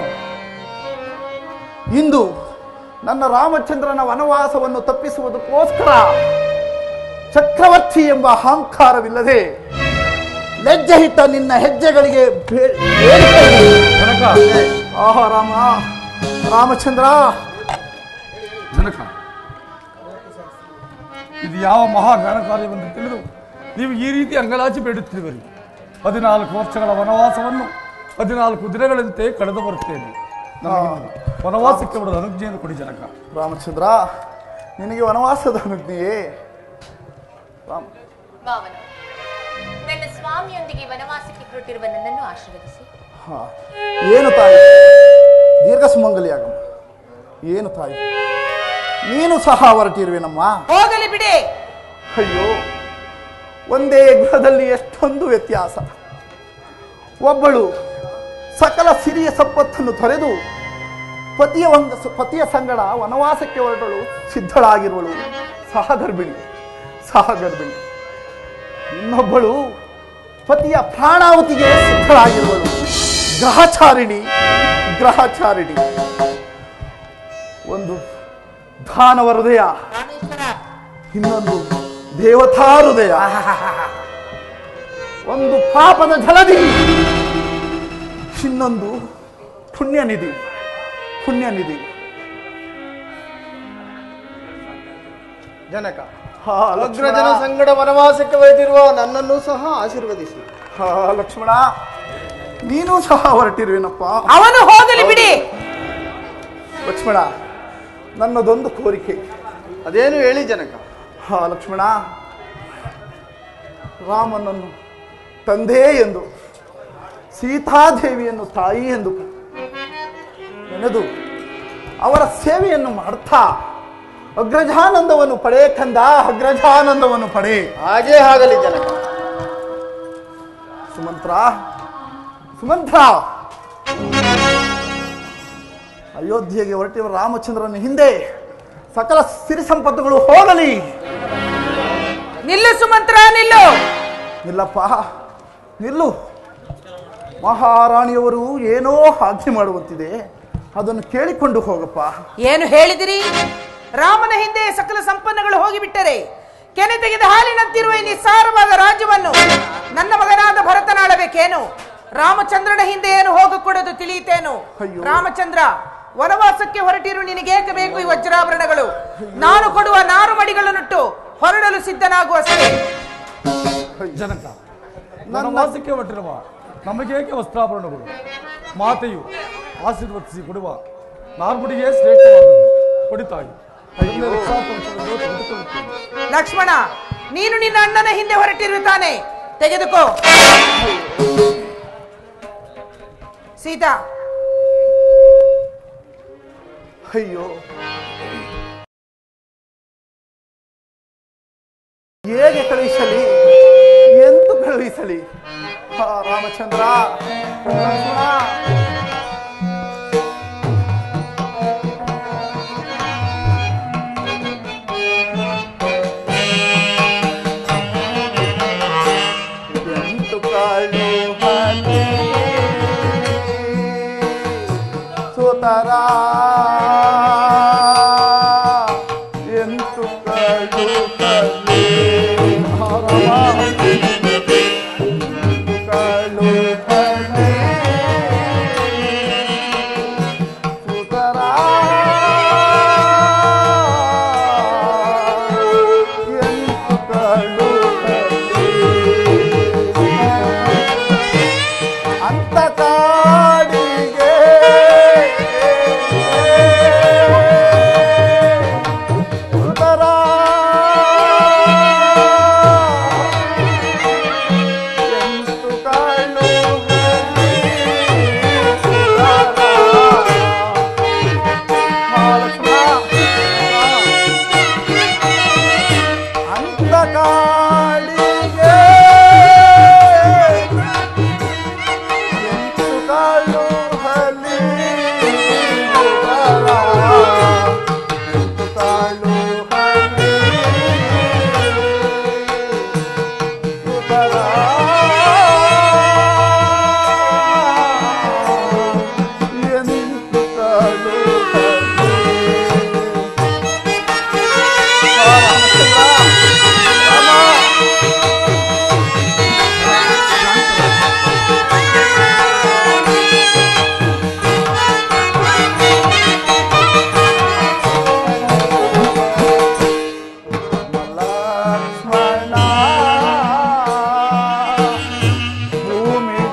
ಇಂದು ನನ್ನ ರಾಮಚಂದ್ರನ ವನವಾಸವನ್ನು ತಪ್ಪಿಸುವುದಕ್ಕೋಸ್ಕರ ಚಕ್ರವರ್ತಿ ಎಂಬ ಅಹಂಕಾರವಿಲ್ಲದೆ ಲಜ್ಜಹಿತ ನಿನ್ನ ಹೆಜ್ಜೆಗಳಿಗೆ ಬೇ- ಬೇಡಿಕೆ ಜನಕ ಆಹಾ ರಾಮ ರಾಮಚಂದ್ರ ಜನಕ ಇದು ಯಾವ ಮಹಾ ಜ್ಞಾನ ಕಾರ್ಯವೆಂದು ತಿಳಿದು ನೀವು ಈ ರೀತಿ ಅಂಗಲಾಚಿ ಬೇಡುತ್ತಿರುವಿರಿ ಹದಿನಾಲ್ಕು ವರ್ಷಗಳ ವನವಾಸವನ್ನು ಹದಿನಾಲ್ಕು ದಿನಗಳಂತೆ ಕಳೆದು ಬರುತ್ತೇನೆ ನನಗೆ ವನವಾಸಕ್ಕೆ ಬಿಡದ ಅನುಜ್ಞೆಯನ್ನು ಕೊಡಿ ಜನಕ ರಾಮಚಂದ್ರ ನಿನಗೆ ವನವಾಸದ ಅನುಜ್ಞೆಯೇ ರಾಮ ಭಾವನ ನನ್ನ ಸ್ವಾಮಿಯೊಂದಿಗೆ ವನವಾಸಕ್ಕೆ ಹೊರಟಿರುವ ನನ್ನನ್ನು ಆಶೀರ್ವದಿಸಿ ಹಾ. ಏನು ತಾಯಿ ದೀರ್ಘ ಸುಮಂಗಲಿಯಾಗಮ್ಮ ಏನು ತಾಯಿ ನೀನು ಸಹ ಹೊರಟಿರುವೆನಮ್ಮ ಹೋಗಲಿ ಬಿಡಿ ಅಯ್ಯೋ ಒಂದೇ ಗೃಹದಲ್ಲಿ ಎಷ್ಟೊಂದು ವ್ಯತ್ಯಾಸ ಒಬ್ಬಳು ಸಕಲ ಸಿರಿಯ ಸಂಪತ್ತನ್ನು ತೊರೆದು ಪತಿಯ ಒಂದ ಪತಿಯ ಸಂಗಡ ವನವಾಸಕ್ಕೆ ಹೊರಟಳು ಸಿದ್ಧಳಾಗಿರುವಳು ಸಹ ಗರ್ಭಿಣಿ ಸಹ ಗರ್ಭಿಣಿ ಇನ್ನೊಬ್ಬಳು ಪತಿಯ ಪ್ರಾಣಾವತಿಗೆ ಸಿದ್ಧಳಾಗಿರುವಳು ಗ್ರಹಚಾರಿಣಿ ಗ್ರಹಚಾರಿಣಿ ಒಂದು ದಾನವ ಹೃದಯ ಇನ್ನೊಂದು ದೇವತಾ ಹೃದಯ ಒಂದು ಪಾಪದ ಜಲದಿ ಇನ್ನೊಂದು ಪುಣ್ಯನಿಧಿ ಪುಣ್ಯನಿಧಿ ಜನಕ ಹಾ ಲಕ್ಷ್ಮಣ ಅಗ್ರಜನ ಸಂಗಡ ವನವಾಸಕ್ಕೆ ಒಯ್ದಿರುವ ನನ್ನನ್ನು ಸಹ ಆಶೀರ್ವದಿಸಿ ಹಾ ಲಕ್ಷ್ಮಣ ನೀನು ಸಹ ಹೊರಟಿರುವೇನಪ್ಪ ಅವನು ಹೋಗಲಿ ಬಿಡಿ ಲಕ್ಷ್ಮಣ ನನ್ನದೊಂದು ಕೋರಿಕೆ ಅದೇನು ಹೇಳಿ ಜನಕ ಹಾ ಲಕ್ಷ್ಮಣ ರಾಮನನ್ನು ತಂದೆ ಎಂದು ಸೀತಾದೇವಿಯನ್ನು ತಾಯಿ ಎಂದು ನೆನೆದು ಅವರ ಸೇವೆಯನ್ನು ಮಾಡ್ತಾ ಅಗ್ರಜಾನಂದವನ್ನು ಪಡೆ ಕಂದ ಅಗ್ರಜಾನಂದವನ್ನು ಪಡೆ ಹಾಗೇ ಆಗಲಿ ಜನಕ ಸುಮಂತ್ರ ಸುಮಂತ್ರ ಅಯೋಧ್ಯೆಗೆ ಹೊರಟಿರುವ ರಾಮಚಂದ್ರನ ಹಿಂದೆ ಸಕಲ ಸಿರಿ ಸಂಪತ್ತುಗಳು ಹೋಗಲಿ ನಿಲ್ಲು ಸುಮಂತ್ರ ನಿಲ್ಲು ನಿಲ್ಲಪ್ಪ ನಿಲ್ಲು ಮಹಾರಾಣಿಯವರು ಏನೋ ಆಜ್ಞೆ ಮಾಡುವಂತಿದೆ ಅದನ್ನು ಕೇಳಿಕೊಂಡು ಹೋಗಪ್ಪ ಏನು ಹೇಳಿದಿರಿ ರಾಮನ ಹಿಂದೆ ಸಕಲ ಸಂಪನ್ನಗಳು ಹೋಗಿಬಿಟ್ಟರೆ ಕೆನೆ ತೆಗೆದ ಹಾಲಿನಂತಿರುವ ಈ ನಿಸ್ಸಾರವಾದ ರಾಜ್ಯವನ್ನು ನನ್ನ ಮಗನಾದ ಭರತನಾಳಬೇಕೇನು ರಾಮಚಂದ್ರನ ಹಿಂದೆ ಏನು ಹೋಗಕೂಡದು ತಿಳಿಯಿತೇನು ಅಯ್ಯೋ. ರಾಮಚಂದ್ರ ವನವಾಸಕ್ಕೆ ಹೊರಟಿರು ನಿನಗೇಕೆ ಬೇಕು ಈ ವಜ್ರಾಭರಣಗಳು ನಾನು ಕೊಡುವ ನಾರು ಮಡಿಗಳನ್ನುಟ್ಟು ಹೊರಡಲು ಸಿದ್ಧನಾಗುವಷ್ಟೇ ಜನಕ ವನವಾಸಕ್ಕೆ ಹೊರಟಿರುವ ನಮಗೇಕೆ ವಸ್ತ್ರಾಭರಣಗಳು ಮಾತೆಯು ಆಶೀರ್ವದಿಸಿ ಕೊಡುವ ನಾರ್ಮುಡಿಗೆ ಶ್ರೇಷ್ಠವಾದದ್ದು ಕೊಡಿತಾಯಿ ಅದನ್ನೇ ರಕ್ಷಾಕವಚವೆಂದು ತೆಗೆದುಕೊಳ್ಳುತ್ತೇನೆ ಲಕ್ಷ್ಮಣ ನೀನು ನಿನ್ನ ಅಣ್ಣನ ಹಿಂದೆ ಹೊರಟಿರುತ್ತಾನೆ ತೆಗೆದುಕೋ ಸೀತಾ ಅಯ್ಯೋ ಹೇಗೆ ಕಳುಹಿಸಲಿ ಎಂದು ಕಳುಹಿಸಲಿ ಹಾ ರಾಮಚಂದ್ರ ಲಕ್ಷ್ಮಣ ಎಂತು ಕಾಳು ಹಲೆ ಸುತರ ಎಂತು ಕಾಳು ಹಲೆ ಕಾಳು ಹಲೆ ಸುತರ ಎಂತು ಕಾಳು ಅಂತ ಕಾಡಿಗೆ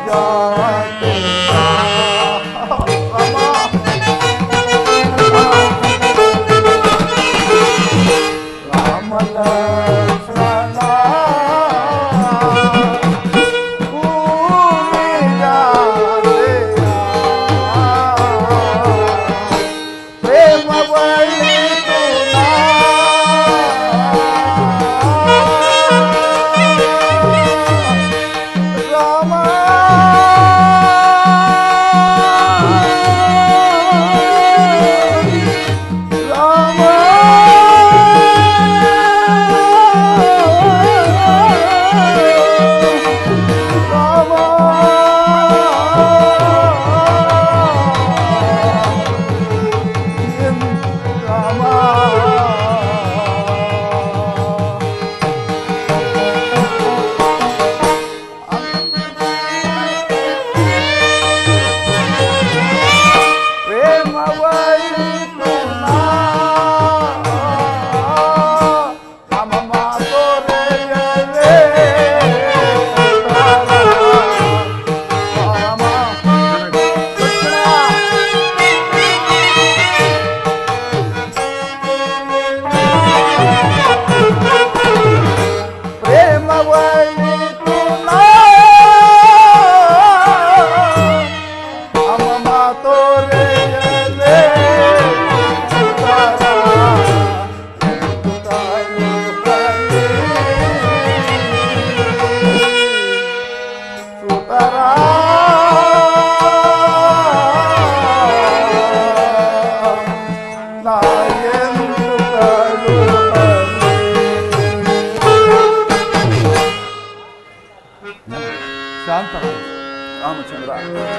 ಶಾಂತ ರಾಮಚಂದ್ರ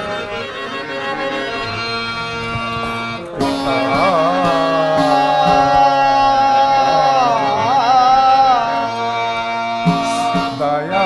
ದಯಾ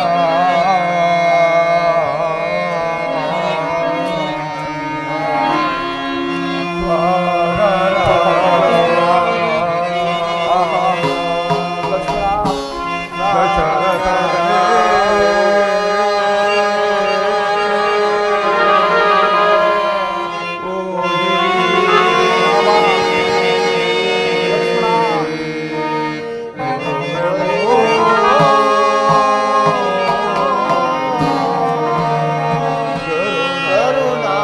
ಕರುಣಾ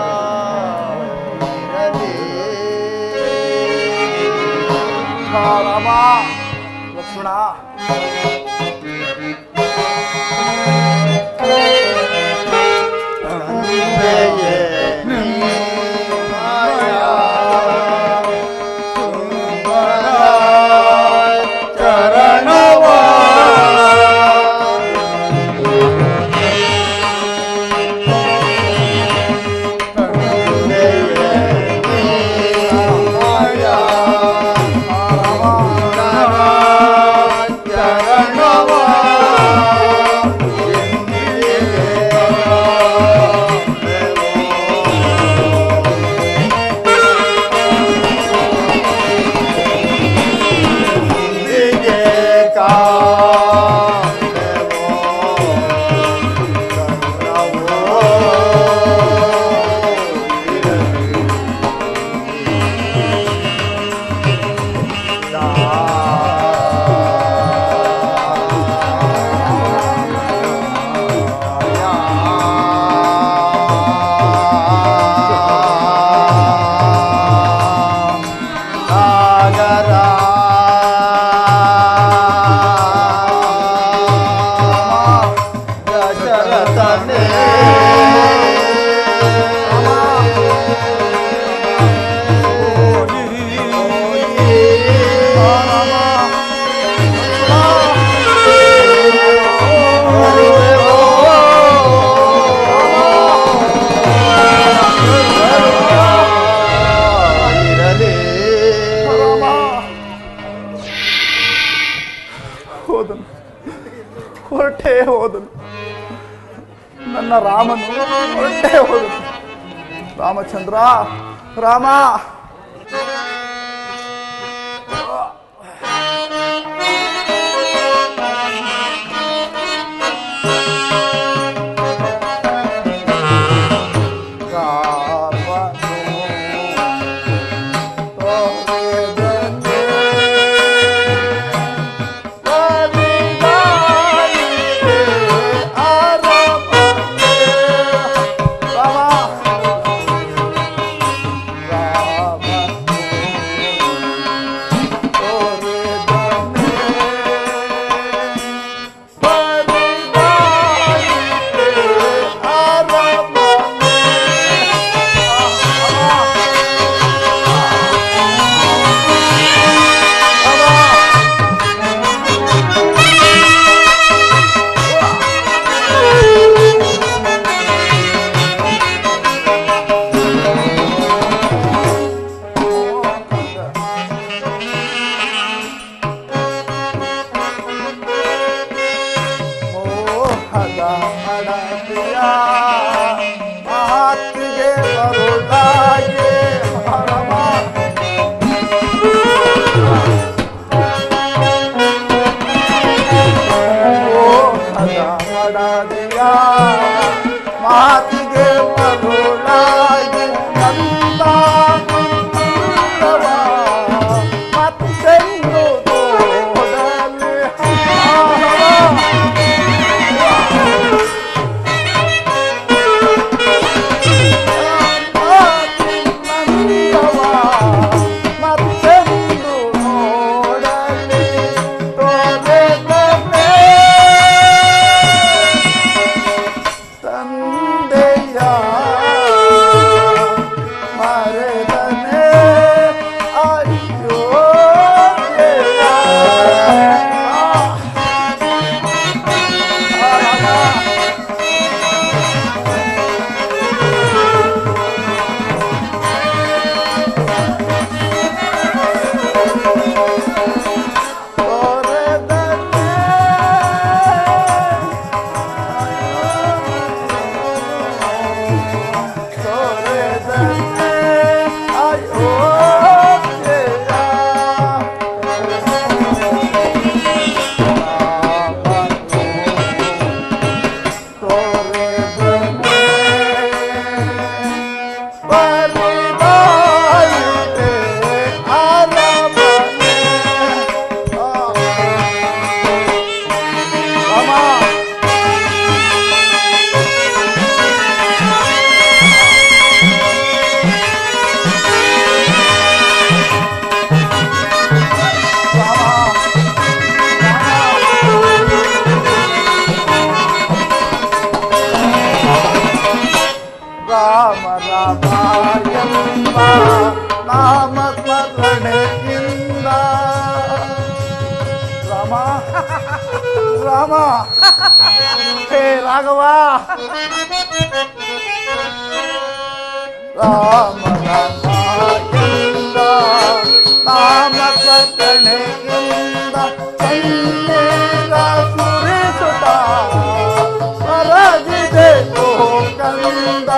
ರಾಮ ಲಕ್ಷ್ಮಣ ಹೋದನು ಹೊರಟೇ ಹೋದನು ನನ್ನ ರಾಮನು ಹೊರಟೇ ಹೋದನು ರಾಮಚಂದ್ರ ರಾಮ ಮಾತಿಗೆ ಬರುತ್ತಾಗೆ ರಮ ಮಡದಿಯ ಮಾತಿಗೆ ಮರುಳಾಗಿ ನಂದ ಮತ್ತೆಂದು ತೋಡಲಿ ಮತ್ತೆಂದು ನೋಡಲಿ ತೋರೆ ತಂದೆಯ ಮರೆದನೆ ಅಯ್ಯೋ ದೇವ. ತೋರೆದನೆ Come on. ರಾಮ ರಾಮ ಎಂಬ ನಾಮ ಸ್ಮರಣೆಯಿಂದ ರಾಮ ರಾಮ ಹೇ ರಾಘವ ರಾಮ ರಾಮ ಎಂದ ನಾಮ ಸ್ಮರಣೆಯಿಂದ ಕಣ್ಣೀರ ಸುರಿಸುತ್ತ ಪರಗಿದೆ ಕಂದ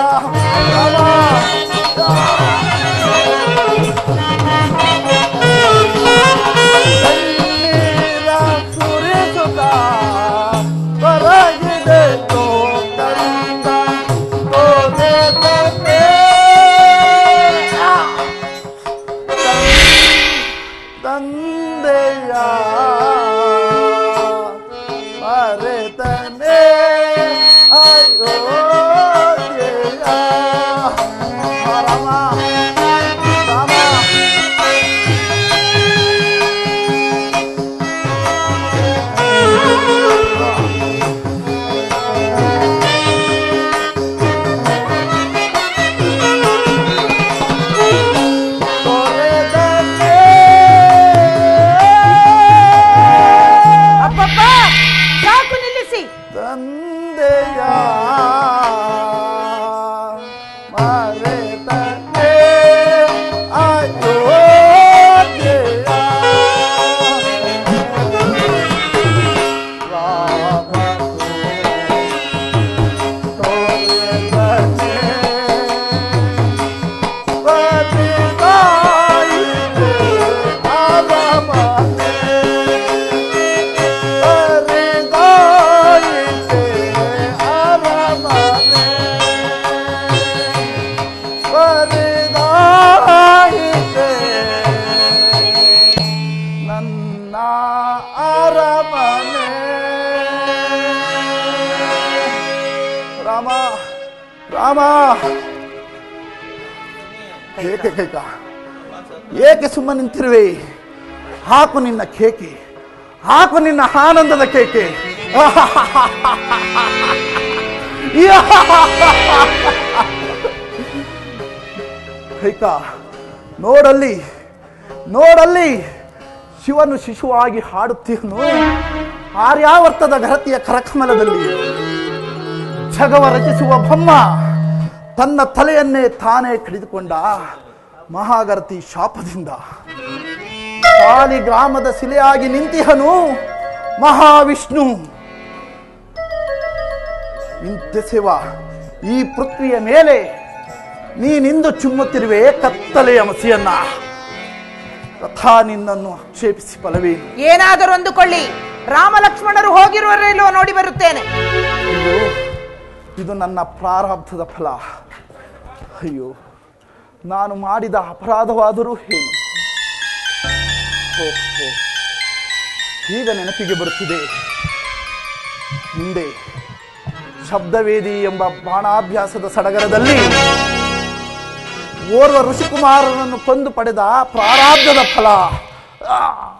ಕಣ್ಣೀರ ಸುರಿಸುತ್ತ ಪರಗಿದೆ ಕಂದ ತೋರೆ ತಂದೆ ತಂದೆಯ ಮರೆತನೆ ಅಯ್ಯೋ ದೇಯ. ರಾಮ ರಾಮ ತೊರೆದನೆ ಅಪ್ಪಪ್ಪ ಸಾಕು ನಿಲ್ಲಿಸಿ ತಂದೆಯ ಮರೆತನೆ ಅಯೋಧ್ಯೆಯ ರಾಮನು ತೊರೆದನೆ ಪತಿತಾಯಿತೆ ಅರಮನೆ ಪರಿದಾಯಿತೆ ಅರಮನೆ ಪರಿದಾಯಿತೆ ನನ್ನ ಅರಮನೆ ರಾಮ ರಾಮ ಏಕೆ ಕೈಕ ಏಕೆ ಸುಮ್ಮನೆ ನಿಂತಿರುವೆ ಹಾಕು ನಿನ್ನ ಕೇಕೆ ಹಾಕು ನಿನ್ನ ಆನಂದದ ಕೇಕೆ ಕೈಕ ನೋಡಲ್ಲಿ ನೋಡಲ್ಲಿ ಶಿವನು ಶಿಶುವಾಗಿ ಹಾಡುತ್ತೀನು ಆರ್ಯಾವರ್ತದ ಘರತಿಯ ಕರಕಮಲದಲ್ಲಿ ಜಗವ ರಚಿಸುವ ಬ್ರಹ್ಮ ತನ್ನ ತಲೆಯನ್ನೇ ತಾನೇ ಕಡಿದುಕೊಂಡ ಮಹಾಗರತಿ ಶಾಪದಿಂದ ಕಾಲಿ ಗ್ರಾಮದ ಶಿಲೆಯಾಗಿ ನಿಂತಿಹನು ಮಹಾವಿಷ್ಣು ಇಂತೆಸೆವ ಈ ಪೃಥ್ವಿಯ ಮೇಲೆ ನೀನಿಂದು ಚುಮ್ಮುತ್ತಿರುವೆ ಕತ್ತಲೆಯ ಮಸಿಯನ್ನ ತಥಾ ನಿನ್ನನ್ನು ಆಕ್ಷೇಪಿಸಿ ಫಲವೇನು ಏನಾದರೂ ಅಂದುಕೊಳ್ಳಿ ರಾಮ ಲಕ್ಷ್ಮಣರು ಹೋಗಿರುವರೆಲ್ಲೋ ನೋಡಿ ಬರುತ್ತೇನೆ ಇದು ಇದು ನನ್ನ ಪ್ರಾರಬ್ಧದ ಫಲ ಅಯ್ಯೋ ನಾನು ಮಾಡಿದ ಅಪರಾಧವಾದರೂ ಏನು ಹೋ, ಹೋ. ಈಗ ನೆನಪಿಗೆ ಬರುತ್ತಿದೆ ಹಿಂದೆ ಶಬ್ದವೇದಿ ಎಂಬ ಬಾಣಾಭ್ಯಾಸದ ಸಡಗರದಲ್ಲಿ ಓರ್ವ ಋಷಿಕುಮಾರನನ್ನು ಕೊಂದು ಪಡೆದ ಪ್ರಾರಾಬ್ಧದ ಫಲ ಆ!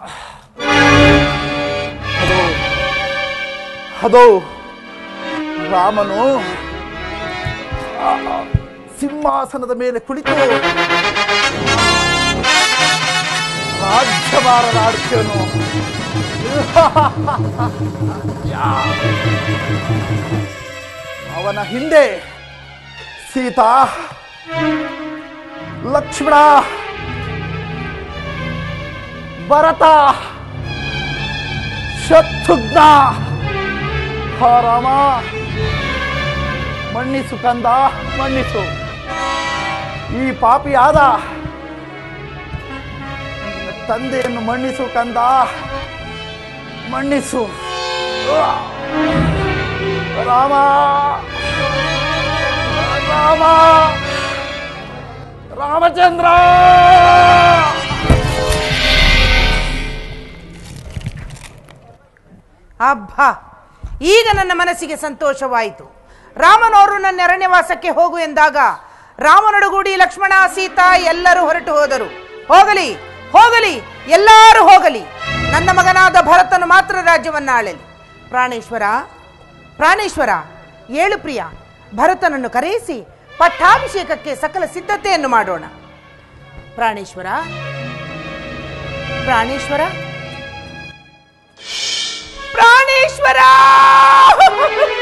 ಅದು ಅದು ರಾಮನು ಆ, ಸಿಂಹಾಸನದ ಮೇಲೆ ಕುಳಿತು ರಾಜ್ಯಭಾರನಾಡುತ್ತೇನು ಅವನ ಹಿಂದೆ ಸೀತಾ ಲಕ್ಷ್ಮಣ ಭರತ ಶತ್ರುಘ್ನ ಹಾ ರಾಮ ಮನ್ನಿಸು ಕಂದ ಮನ್ನಿಸು ಈ ಪಾಪಿಯಾದ ನಿನ್ನ ತಂದೆಯನ್ನು ಮನ್ನಿಸು ಕಂದ ಮನ್ನಿಸು ರಾಮ ರಾಮ ರಾಮಚಂದ್ರ ಅಬ್ಬಾ ಈಗ ನನ್ನ ಮನಸ್ಸಿಗೆ ಸಂತೋಷವಾಯಿತು ರಾಮನವರು ನನ್ನ ಅರಣ್ಯವಾಸಕ್ಕೆ ಹೋಗು ಎಂದಾಗ ರಾಮನೊಡಗೂಡಿ ಲಕ್ಷ್ಮಣ ಸೀತಾ ಎಲ್ಲರೂ ಹೊರಟು ಹೋದರು ಹೋಗಲಿ ಹೋಗಲಿ ಎಲ್ಲರೂ ಹೋಗಲಿ ನನ್ನ ಮಗನಾದ ಭರತನು ಮಾತ್ರ ರಾಜ್ಯವನ್ನ ಆಳಲಿ ಪ್ರಾಣೇಶ್ವರ ಪ್ರಾಣೇಶ್ವರ ಏಳು ಪ್ರಿಯ ಭರತನನ್ನು ಕರೆಯಿಸಿ ಪಟ್ಟಾಭಿಷೇಕಕ್ಕೆ ಸಕಲ ಸಿದ್ಧತೆಯನ್ನು ಮಾಡೋಣ ಪ್ರಾಣೇಶ್ವರ ಪ್ರಾಣೇಶ್ವರ ಪ್ರಾಣೇಶ್ವರ